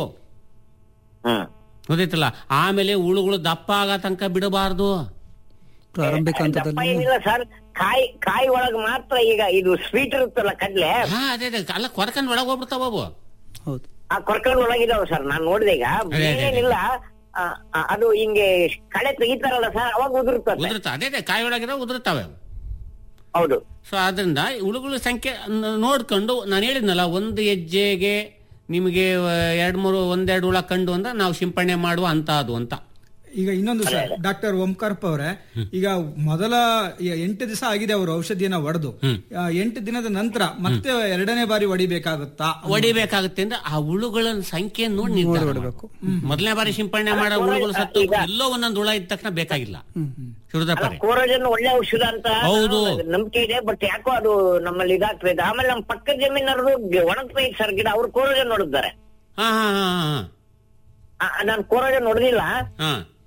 [SPEAKER 11] ಗೊತ್ತೈತಲ್ಲ ಆಮೇಲೆ ಹುಳುಗಳು ದಪ್ಪ ಆಗೋ ತನಕ ಬಿಡಬಾರ್ದು
[SPEAKER 10] ಪ್ರಾರಂಭಿಕ
[SPEAKER 14] ದಪ್ಪ
[SPEAKER 10] ಹಂತದಲ್ಲಿ
[SPEAKER 14] ಏನಿಲ್ಲ ಸರ್ ಕಾಯಿ ಕಾಯಿ ಒಳಗ್ ಮಾತ್ರ ಈಗ ಇದು ಸ್ವೀಟ್ ಇರುತ್ತಲ್ಲ ಕಡ್ಲೆ
[SPEAKER 11] ಹಾ ಅದೇ ಅದೇ ಅಲ್ಲ ಕೊರಕಂದ್ ಒಳಗೆ ಹೋಗ್ಬಿಡ್ತಾವ ಅವು
[SPEAKER 14] ಆ ಕೊರ್ಕೊಂಡ್ ಒಳಗಿದಾವ ಸರ್ ನಾನ್ ನೋಡಿದೆ ಈಗ
[SPEAKER 11] ಅದೇ, ಅದೇ.
[SPEAKER 14] ಏನಿಲ್ಲ ಆ, ಆ, ಅದು ಹಿಂಗೆ ಕಳೆ ತೆಗಿತಾರಲ್ಲ ಸರ್ ಅವಾಗ ಉದುರ್ತದೆ
[SPEAKER 11] ಉದುರುತ್ತ ಅದೇ ಅದೇ ಕಾಯಿ ಒಳಗಿರೋ ಉದುರುತ್ತವೆ ಅವು
[SPEAKER 14] ಹೌದು
[SPEAKER 11] ಸೊ ಅದರಿಂದ ಹುಳುಗಳ ಸಂಖ್ಯೆ ನ- ನೋಡ್ಕೊಂಡು ನಾನು ಹೇಳಿದ್ನಲ್ಲ ಒಂದು ಹೆಜ್ಜೆಗೆ ನಿಮಗೆ ಎರಡ್ ಮೂರು ಒಂದೆರಡು ಹುಳ ಕಂಡು ಅಂದ್ರೆ ನಾವು ಸಿಂಪಡಣೆ ಮಾಡುವ ಅಂತ ಅದು ಅಂತ
[SPEAKER 12] ಈಗ ಇನ್ನೊಂದು ಸರ್ ಡಾಕ್ಟರ್ ಓಂಕಾರಪ್ಪ ಅವರೇ ಈಗ ಮೊದಲ ಈ- ಎಂಟು ದಿವಸ ಆಗಿದೆ ಅವರು ಔಷಧಿಯನ್ನ ಹೊಡೆದು ಎಂಟು ದಿನದ ನಂತರ ಮತ್ತೆ ಎರಡನೇ ಬಾರಿ ಹೊಡಿಬೇಕಾಗುತ್ತಾ
[SPEAKER 11] ಹೊಡಿಬೇಕಾಗುತ್ತೆ ಅಂದ್ರೆ ಆ ಹುಳುಗಳ ಸಂಖ್ಯೆ ನೋಡಿ ನಿರ್ಧಾರ ಮಾಡ್ಬೇಕು. ಮೊದಲನೇ ಬಾರಿ ಸಿಂಪಡಣೆ ಮಾಡೋ ಹುಳುಗಳು ಸತ್ತು ಎಲ್ಲೋ ಒಂದೊಂದು ಹುಳ ಇದ್ದ ತಕ್ಷಣ ಬೇಕಾಗಿಲ್ಲ ಶಿವರುದ್ರಪ್ಪರೇ
[SPEAKER 14] ಕೋರೋಜನ್ ಒಳ್ಳೆ ಔಷಧ ಅಂತ
[SPEAKER 11] ಹೌದು.
[SPEAKER 14] ನಂಬಿಕೆ ಇದೆ ಬಟ್ ಯಾಕೋ ಅದು ನಮ್ಮಲ್ಲಿ ಇದಾಗ್ತದೆ ಆಮೇಲೆ ನಮ್ಮ ಪಕ್ಕದ ಜಮೀನವ್ರದ್ದು ಒಣಗ್ತಾ ಸರ್ ಗಿಡ ಅವ್ರು ಕೋರೋಜನ್ ನೋಡಿದ್ದಾರೆ
[SPEAKER 11] ಹಾ ಹಾ ಹಾ ಹಾ
[SPEAKER 14] ನಾನು ಕೋರೋಜನ್ ನೋಡಿದಿಲ್ಲ
[SPEAKER 11] ಹಾ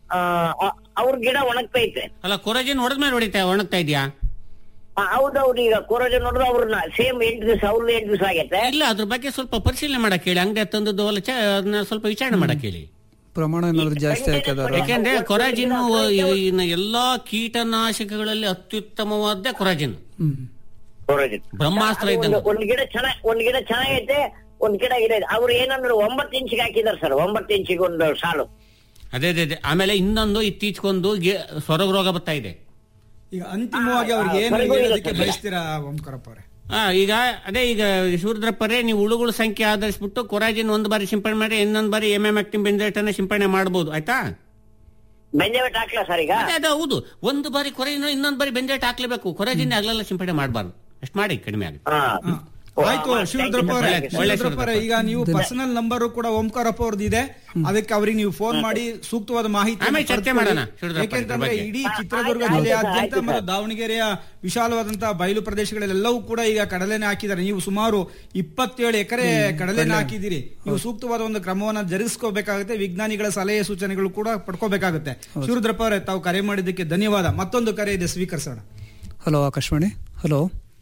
[SPEAKER 14] ಅವ್ರ ಗಿಡ ಒಣಗ್ತಾ ಐತೆ
[SPEAKER 11] ಅಲ್ಲ ಕೊರಜಿನ್ ಹೊಡೆದ್ಮೇಲೆ ಹೊಡಿತಾ ಒಣಗ್ತಾ ಇದೆಯಾ
[SPEAKER 14] ಆ, ಹೌದೌದು ಈಗ ಕೋರೋಜನ್ ನೋಡಿದ್ರೆ ಅವ್ರನ್ನ ಸೇಮ್ ಎಂಟು ದಿವಸ ಅವ್ರದ್ದು ಎಂಟು ದಿವಸ ಆಗೈತೆ
[SPEAKER 11] ಇಲ್ಲ ಅದ್ರ ಬಗ್ಗೆ ಸ್ವಲ್ಪ ಪರಿಶೀಲನೆ ಮಾಡಕ್ ಹೇಳಿ ಅಂಗಡಿ ತಂದದ್ದು ಹೊಲ ಚ- ಅದನ್ನ ಸ್ವಲ್ಪ ವಿಚಾರಣೆ ಮಾಡಕ್ ಹೇಳಿ
[SPEAKER 10] ಪ್ರಮಾಣ ಏನಾದ್ರು ಜಾಸ್ತಿ ಆಯ್ತದ
[SPEAKER 11] ಯಾಕೆಂದ್ರೆ ಕೊರಾಜಿನ್ ಎಲ್ಲಾ ಕೀಟನಾಶಕಗಳಲ್ಲಿ ಅತ್ಯುತ್ತಮವಾದ ಕೊರಾಜಿನ್
[SPEAKER 14] ಕೋರೋಜನ್
[SPEAKER 11] ಬ್ರಹ್ಮಾಸ್ತ್ರ ಇದ್ದಂಗೆ
[SPEAKER 14] ಒಂದ್ ಗಿಡ ಚೆನ್ನಾಗ್ ಒಂದ್ ಗಿಡ ಚೆನ್ನಾಗೈತೆ ಒಂದ್ ಗಿಡ ಗಿಡ ಇದೆ ಅವ್ರು ಏನಂದ್ರೆ ಒಂಬತ್ತು ಇಂಚಿಗೆ ಹಾಕಿದಾರೆ ಸರ್ ಒಂಬತ್ತು ಇಂಚಿಗೆ ಒಂದು ಸಾಲು
[SPEAKER 11] ಅದೇ ಅದೇ ಅದೇ ಆಮೇಲೆ ಇನ್ನೊಂದು ಇತ್ತೀಚೆಗೊಂದು ಗೆ- ಸೊರಗ ರೋಗ ಬರ್ತಾ ಇದೆ
[SPEAKER 12] ಈಗ ಅಂತಿಮವಾಗಿ ಅವ್ರಿಗೆ ಏನು
[SPEAKER 14] ಹೊರಗೂ ಇಲ್ಲ
[SPEAKER 12] ಹೇಳೋದಕ್ಕೆ
[SPEAKER 14] ಸರ್.
[SPEAKER 12] ಬಯಸ್ತೀರಾ ಓಂಕಾರಪ್ಪ ಅವರೇ
[SPEAKER 11] ಆ, ಈಗ ಅದೇ ಈಗ ಶಿವರುದ್ರಪ್ಪರೇ ನೀವು ಹುಳುಗಳ ಸಂಖ್ಯೆ ಆಧರಿಸ್ಬಿಟ್ಟು ಕೊರಾಜಿನ್ ಒಂದು ಬಾರಿ ಸಿಂಪಡಣೆ ಮಾಡಿ ಇನ್ನೊಂದು ಬಾರಿ ಎಮ್ ಎಮ್ ಆಕ್ಟಿನ್ ಬೆಂಜೇಟನ್ನ ಸಿಂಪಡಣೆ ಮಾಡಬಹುದು ಆಯ್ತಾ
[SPEAKER 14] ಬೆಂಜವೆಟ್ ಹಾಕ್ಲಾ ಸರ್ ಈಗ
[SPEAKER 11] ಅದೇ ಅದೇ ಹೌದು ಒಂದು ಬಾರಿ ಕೊರಾಜಿನ್ ಇನ್ನೊಂದು ಬಾರಿ ಬೆಂಜೇಟ್ ಹಾಕ್ಲೇಬೇಕು ಕೊರಾಜಿನ್ ಆಗ್ಲೆಲ್ಲ ಸಿಂಪಡಣೆ ಮಾಡಬಾರ್ದು ಅಷ್ಟು ಮಾಡಿ ಕಡಿಮೆ ಆಗುತ್ತೆ
[SPEAKER 12] ಆಯ್ತು ಶಿವರುದ್ರಪ್ಪ ಅವರೇ
[SPEAKER 11] ಒಳ್ಳೆ- ಒಳ್ಳೆ
[SPEAKER 12] ಶಿವರುದ್ರಪ್ಪ ಅವರೇ, ಈಗ ನೀವು ಪರ್ಸನಲ್ ನಂಬರ್ ಕೂಡ ಓಂಕಾರಪ್ಪ ಅವ್ರದ್ದು ಇದೆ ಅದಕ್ಕೆ ಅವ್ರಿಗೆ ನೀವು ಫೋನ್ ಮಾಡಿ ಸೂಕ್ತವಾದ ಮಾಹಿತಿ
[SPEAKER 11] ಆಮೇಲೆ ಚರ್ಚೆ ಮಾಡೋಣ, ಶಿವರುದ್ರಪ್ಪ
[SPEAKER 12] ಯಾಕೆಂತಂದ್ರೆ
[SPEAKER 11] ಇದ್ರ ಬಗ್ಗೆ.
[SPEAKER 12] ಇಡೀ ಚಿತ್ರದುರ್ಗ
[SPEAKER 14] ಆಯ್ತು,
[SPEAKER 12] ಜಿಲ್ಲೆಯಾದ್ಯಂತ
[SPEAKER 14] ಆಯ್ತು,
[SPEAKER 12] ಮತ್ತು
[SPEAKER 14] ಸರ್.
[SPEAKER 12] ದಾವಣಗೆರೆಯ ವಿಶಾಲವಾದಂತಹ ಬಯಲು ಪ್ರದೇಶಗಳಲ್ಲೆಲ್ಲವೂ ಕೂಡ ಈಗ ಕಡಲೆನೆ ಹಾಕಿದ್ದಾರೆ ನೀವು ಸುಮಾರು ಇಪ್ಪತ್ತೇಳು ಎಕರೆ ಕಡಲೆನ ಹಾಕಿದ್ದೀರಿ ನೀವು ಸೂಕ್ತವಾದ ಒಂದು ಕ್ರಮವನ್ನ ಜರುಗಿಸ್ಕೋಬೇಕಾಗುತ್ತೆ ವಿಜ್ಞಾನಿಗಳ ಸಲಹೆ ಸೂಚನೆಗಳು ಕೂಡ ಪಡ್ಕೋಬೇಕಾಗುತ್ತೆ ಶಿವರುದ್ರಪ್ಪ ಅವರೇ ತಾವು ಕರೆ ಮಾಡಿದ್ದಕ್ಕೆ ಧನ್ಯವಾದ ಮತ್ತೊಂದು ಕರೆ ಇದೆ ಸ್ವೀಕರಿಸೋಣ
[SPEAKER 10] hello Akashvani hello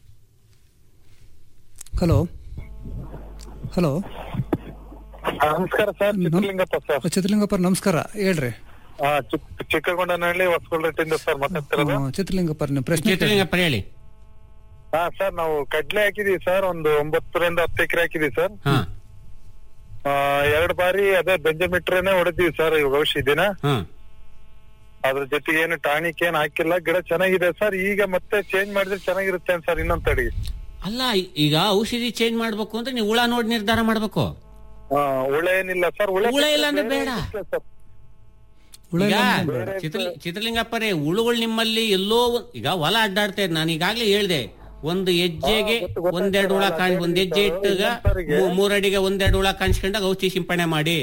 [SPEAKER 10] hello hello
[SPEAKER 13] ನಮಸ್ಕಾರ ಸರ್ ಚಿತ್ರಲಿಂಗಪ್ಪ ಸರ್
[SPEAKER 10] ಚಿತ್ರಲಿಂಗಪ್ಪ ನಮಸ್ಕಾರ ಹೇಳ್ರಿ
[SPEAKER 13] ಆ, ಚಿಕ್- ಚಿಕ್ಕಗೊಂಡನಹಳ್ಳಿ ಹೊಸಕೊಳ್ರೆಟ್ಟಿಂದ ಸರ್ ಮಾತಾಡ್ತಿರೋದು
[SPEAKER 10] ಹ್ಮ್, ಚಿತ್ರಲಿಂಗಪ್ಪ ನಿಮ್ಮ ಪ್ರಶ್ನೆ ಕೇಳಿ.
[SPEAKER 11] ಚಿತ್ರಲಿಂಗಪ್ಪ ಹೇಳಿ
[SPEAKER 13] ಹಾ ಸರ್ ನಾವು ಕಡ್ಲೆ ಹಾಕಿದೀವಿ ಸರ್ ಒಂದು ಒಂಬತ್ತರಿಂದ ಹತ್ತು ಎಕರೆ ಹಾಕಿದೀವಿ ಸರ್
[SPEAKER 11] ಹಾ
[SPEAKER 13] ಆ, ಎರಡು ಬಾರಿ ಅದೇ ಬೆಂಜಮಿಟ್ರೇನೆ ಹೊಡೆದಿವಿ ಸರ್ ಇವಾಗ ಔಷಧಿನ
[SPEAKER 11] ಹಾ
[SPEAKER 13] ಅದ್ರ ಜೊತೆಗೆ ಏನು ಟಾನಿಕ್ ಏನ್ ಹಾಕಿಲ್ಲ ಗಿಡ ಚೆನ್ನಾಗಿದೆ ಸರ್ ಈಗ ಮತ್ತೆ ಚೇಂಜ್ ಮಾಡಿದ್ರೆ ಚೆನ್ನಾಗಿರುತ್ತೆ ಸರ್ ಇನ್ನೊಂದ್ ತಡಿ
[SPEAKER 11] ಅಲ್ಲ ಈಗ ಔಷಧಿ ಚೇಂಜ್ ಮಾಡ್ಬೇಕು ಅಂದ್ರೆ ನೀವು ಹುಳ ನೋಡಿ ನಿರ್ಧಾರ ಮಾಡ್ಬೇಕು
[SPEAKER 13] ಆ, ಹುಳ ಏನಿಲ್ಲ ಸರ್ ಹುಳ
[SPEAKER 11] ಹುಳ ಇಲ್ಲ ಅಂದ್ರೆ ಬೇಡ
[SPEAKER 13] ಸರ್
[SPEAKER 11] ಈಗ ಚಿತ್ರ- ಚಿತ್ರಲಿಂಗಪ್ಪರೇ ಹುಳುಗಳು ನಿಮ್ಮಲ್ಲಿ ಎಲ್ಲೋ ಒಂದ್- ಈಗ ಹೊಲ ಅಡ್ಡಾಡ್ತಾ ಇದ್ ನಾನು ಈಗಾಗ್ಲೇ ಹೇಳ್ದೆ ಒಂದು ಹೆಜ್ಜೆಗೆ ಒಂದೆರಡು ಹುಳ ಕಾಣ್ ಒಂದ್ ಹೆಜ್ಜೆ ಇಟ್ಟಾಗ ಮೂ- ಮೂರಡಿಗೆ ಒಂದೆರಡು ಹುಳ ಕಾಣಿಸ್ಕೊಂಡಾಗ ಔಷಧಿ ಸಿಂಪಡಣೆ ಮಾಡಿ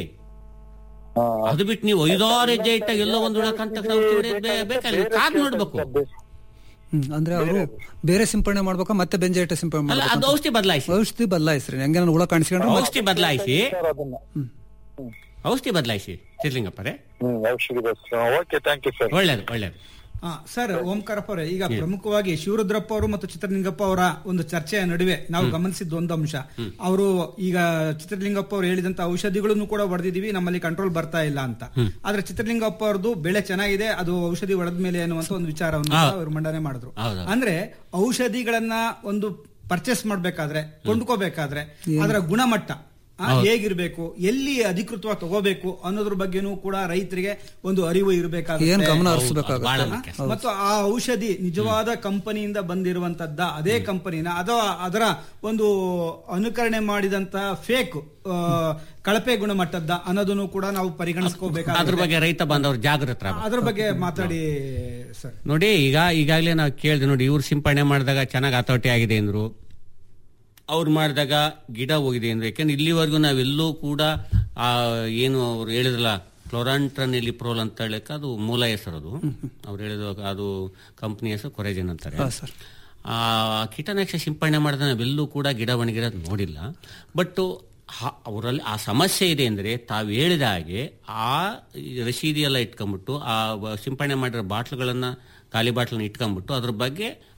[SPEAKER 11] ಅದು ಬಿಟ್ಟು ನೀವು ಐದಾರು ಹೆಜ್ಜೆ ಇಟ್ಟಾಗ ಎಲ್ಲೋ ಒಂದು ಹುಳ ಕಾಣ್ದ ತಕ್ಷಣ ಔಷಧಿ ಹೊಡೆಯೋದು ಬೇ- ಬೇಕಲ್ಲ ಕಾದ್ ನೋಡ್ಬೇಕು
[SPEAKER 10] ಹ್ಮ್ ಅಂದ್ರೆ ಅವರು ಬೇರೆ ಸಿಂಪಡಣೆ ಮಾಡ್ಬೇಕಾ ಮತ್ತೆ ಬೆಂಜೈಟ ಸಿಂಪಡಣೆ
[SPEAKER 11] ಅಲ್ಲ ಅದು
[SPEAKER 10] ಮಾಡ್ಬೇಕಾ
[SPEAKER 11] ಔಷಧಿ ಬದಲಾಯಿಸಿ
[SPEAKER 10] ಔಷಧಿ ಬದಲಾಯಿಸ್ರಿ ಹಂಗೆ ನಾನು ಹುಳ ಕಾಣಿಸ್ಕೊಂಡ್ರೆ ಮತ್ತೆ-
[SPEAKER 11] ಔಷಧಿ ಬದಲಾಯಿಸಿ
[SPEAKER 13] ಸರ್ ಅದನ್ನ
[SPEAKER 11] ಔಷಧಿ ಬದಲಾಯಿಸಿ ಚಿತ್ರಲಿಂಗಪ್ಪರೇ
[SPEAKER 13] ಹ್ಮ್ ಔಷಧಿ ಓಕೆ ಥ್ಯಾಂಕ್ ಯು ಸರ್
[SPEAKER 11] ಒಳ್ಳೇದು ಒಳ್ಳೇದು
[SPEAKER 12] ಆ, ಸರ್ ಓಂಕಾರಪ್ಪ ಅವರೇ ಈಗ ಪ್ರಮುಖವಾಗಿ ಶಿವರುದ್ರಪ್ಪ ಅವರು ಮತ್ತು ಚಿತ್ರಲಿಂಗಪ್ಪ ಅವರ ಒಂದು ಚರ್ಚೆಯ ನಡುವೆ ನಾವು ಗಮನಿಸಿದ ಒಂದು ಅಂಶ ಅವರು ಈಗ ಚಿತ್ರಲಿಂಗಪ್ಪ ಅವರು ಹೇಳಿದಂತ ಔಷಧಿಗಳನ್ನು ಕೂಡ ಹೊಡೆದಿದೀವಿ ನಮ್ಮಲ್ಲಿ ಕಂಟ್ರೋಲ್ ಬರ್ತಾ ಇಲ್ಲ ಅಂತ ಆದ್ರೆ ಚಿತ್ರಲಿಂಗಪ್ಪ ಅವ್ರದ್ದು ಬೆಳೆ ಚೆನ್ನಾಗಿದೆ ಅದು ಔಷಧಿ ಹೊಡೆದ ಮೇಲೆ ಅನ್ನುವಂತ ಒಂದು ವಿಚಾರವನ್ನು
[SPEAKER 11] ಹಾ.
[SPEAKER 12] ಅವರು ಮಂಡನೆ ಮಾಡಿದ್ರು
[SPEAKER 11] ಹೌದು.
[SPEAKER 12] ಅಂದ್ರೆ ಔಷಧಿಗಳನ್ನ ಒಂದು ಪರ್ಚೇಸ್ ಮಾಡ್ಬೇಕಾದ್ರೆ ಕೊಂಡ್ಕೋಬೇಕಾದ್ರೆ ಅದರ ಗುಣಮಟ್ಟ ಆ, ಹೇಗಿರ್ಬೇಕು ಎಲ್ಲಿ ಅಧಿಕೃತವಾಗಿ ತಗೋಬೇಕು ಅನ್ನೋದ್ರ ಬಗ್ಗೆನೂ ಕೂಡ ರೈತರಿಗೆ ಒಂದು ಅರಿವು ಇರಬೇಕಾಗುತ್ತೆ
[SPEAKER 10] ಏನ್ ಗಮನ
[SPEAKER 11] ಬಹಳ
[SPEAKER 10] ಹರಿಸಬೇಕಾಗುತ್ತೆ
[SPEAKER 11] ಮುಖ್ಯ.
[SPEAKER 12] ಮತ್ತು ಆ ಔಷಧಿ ನಿಜವಾದ ಕಂಪನಿಯಿಂದ ಬಂದಿರುವಂತದ್ದ ಅದೇ ಕಂಪನಿನ ಅಥವಾ ಅದರ ಒಂದು ಅನುಕರಣೆ ಮಾಡಿದಂತ ಫೇಕ್ ಕಳಪೆ ಗುಣಮಟ್ಟದ ಅನ್ನೋದನ್ನು ಕೂಡ ನಾವು
[SPEAKER 11] ಅದ್ರ
[SPEAKER 12] ಪರಿಗಣಿಸ್ಕೋಬೇಕಾಗುತ್ತೆ
[SPEAKER 11] ಬಗ್ಗೆ ರೈತ ಬಾಂಧವರು ಜಾಗೃತರ
[SPEAKER 12] ಅದ್ರ ಬಗ್ಗೆ ಮಾತಾಡಿ ಸರ್
[SPEAKER 11] ನೋಡಿ ಈಗ ಈಗಾಗಲೇ ನಾವು ಕೇಳಿದೆ ನೋಡಿ ಇವ್ರು ಸಿಂಪಡಣೆ ಮಾಡಿದಾಗ ಚೆನ್ನಾಗಿ ಹತೋಟಿ ಆಗಿದೆ ಅಂದ್ರು ಅವ್ರು ಮಾಡಿದಾಗ ಗಿಡ ಹೋಗಿದೆ ಅಂದ್ರು ಯಾಕಂದ್ರೆ ಇಲ್ಲಿವರೆಗೂ ನಾವೆಲ್ಲೂ ಕೂಡ ಆ ಏನು ಅವ್ರು ಹೇಳಿದ್ರಲ್ಲ ಕ್ಲೋರಾಂಟ್ರನ್ ಎಲಿಪ್ರೋಲ್ ಅಂತ ಹೇಳಕ್ಕೆ ಅದು ಮೂಲ ಹೆಸರು ಅದು ಅವ್ರು ಹೇಳಿದ ಅದು ಕಂಪ್ನಿ ಹೆಸರು ಕೊರೆಜಿನ್ ಅಂತಾರೆ
[SPEAKER 10] ಹಾ, ಸರ್.
[SPEAKER 11] ಆ ಕೀಟನಾಶಕ ಸಿಂಪಡಣೆ ಮಾಡಿದ ನಾವೆಲ್ಲೂ ಕೂಡ ಗಿಡ ಒಣಗಿರೋದು ನೋಡಿಲ್ಲ ಬಟ್ ಅವರಲ್ಲಿ ಆ ಸಮಸ್ಯೆ ಇದೆ ಅಂದರೆ ತಾವು ಹೇಳಿದ ಹಾಗೆ ಆ ರಸೀದಿ ಎಲ್ಲ ಇಟ್ಕೊಂಡ್ಬಿಟ್ಟು ಆ ಬ- ಸಿಂಪಡಣೆ ಮಾಡಿರೋ ಬಾಟ್ಲುಗಳನ್ನ ಖಾಲಿ ಬಾಟ್ಲನ್ನ ಇಟ್ಕೊಂಡ್ಬಿಟ್ಟು ಅದ್ರ ಬಗ್ಗೆ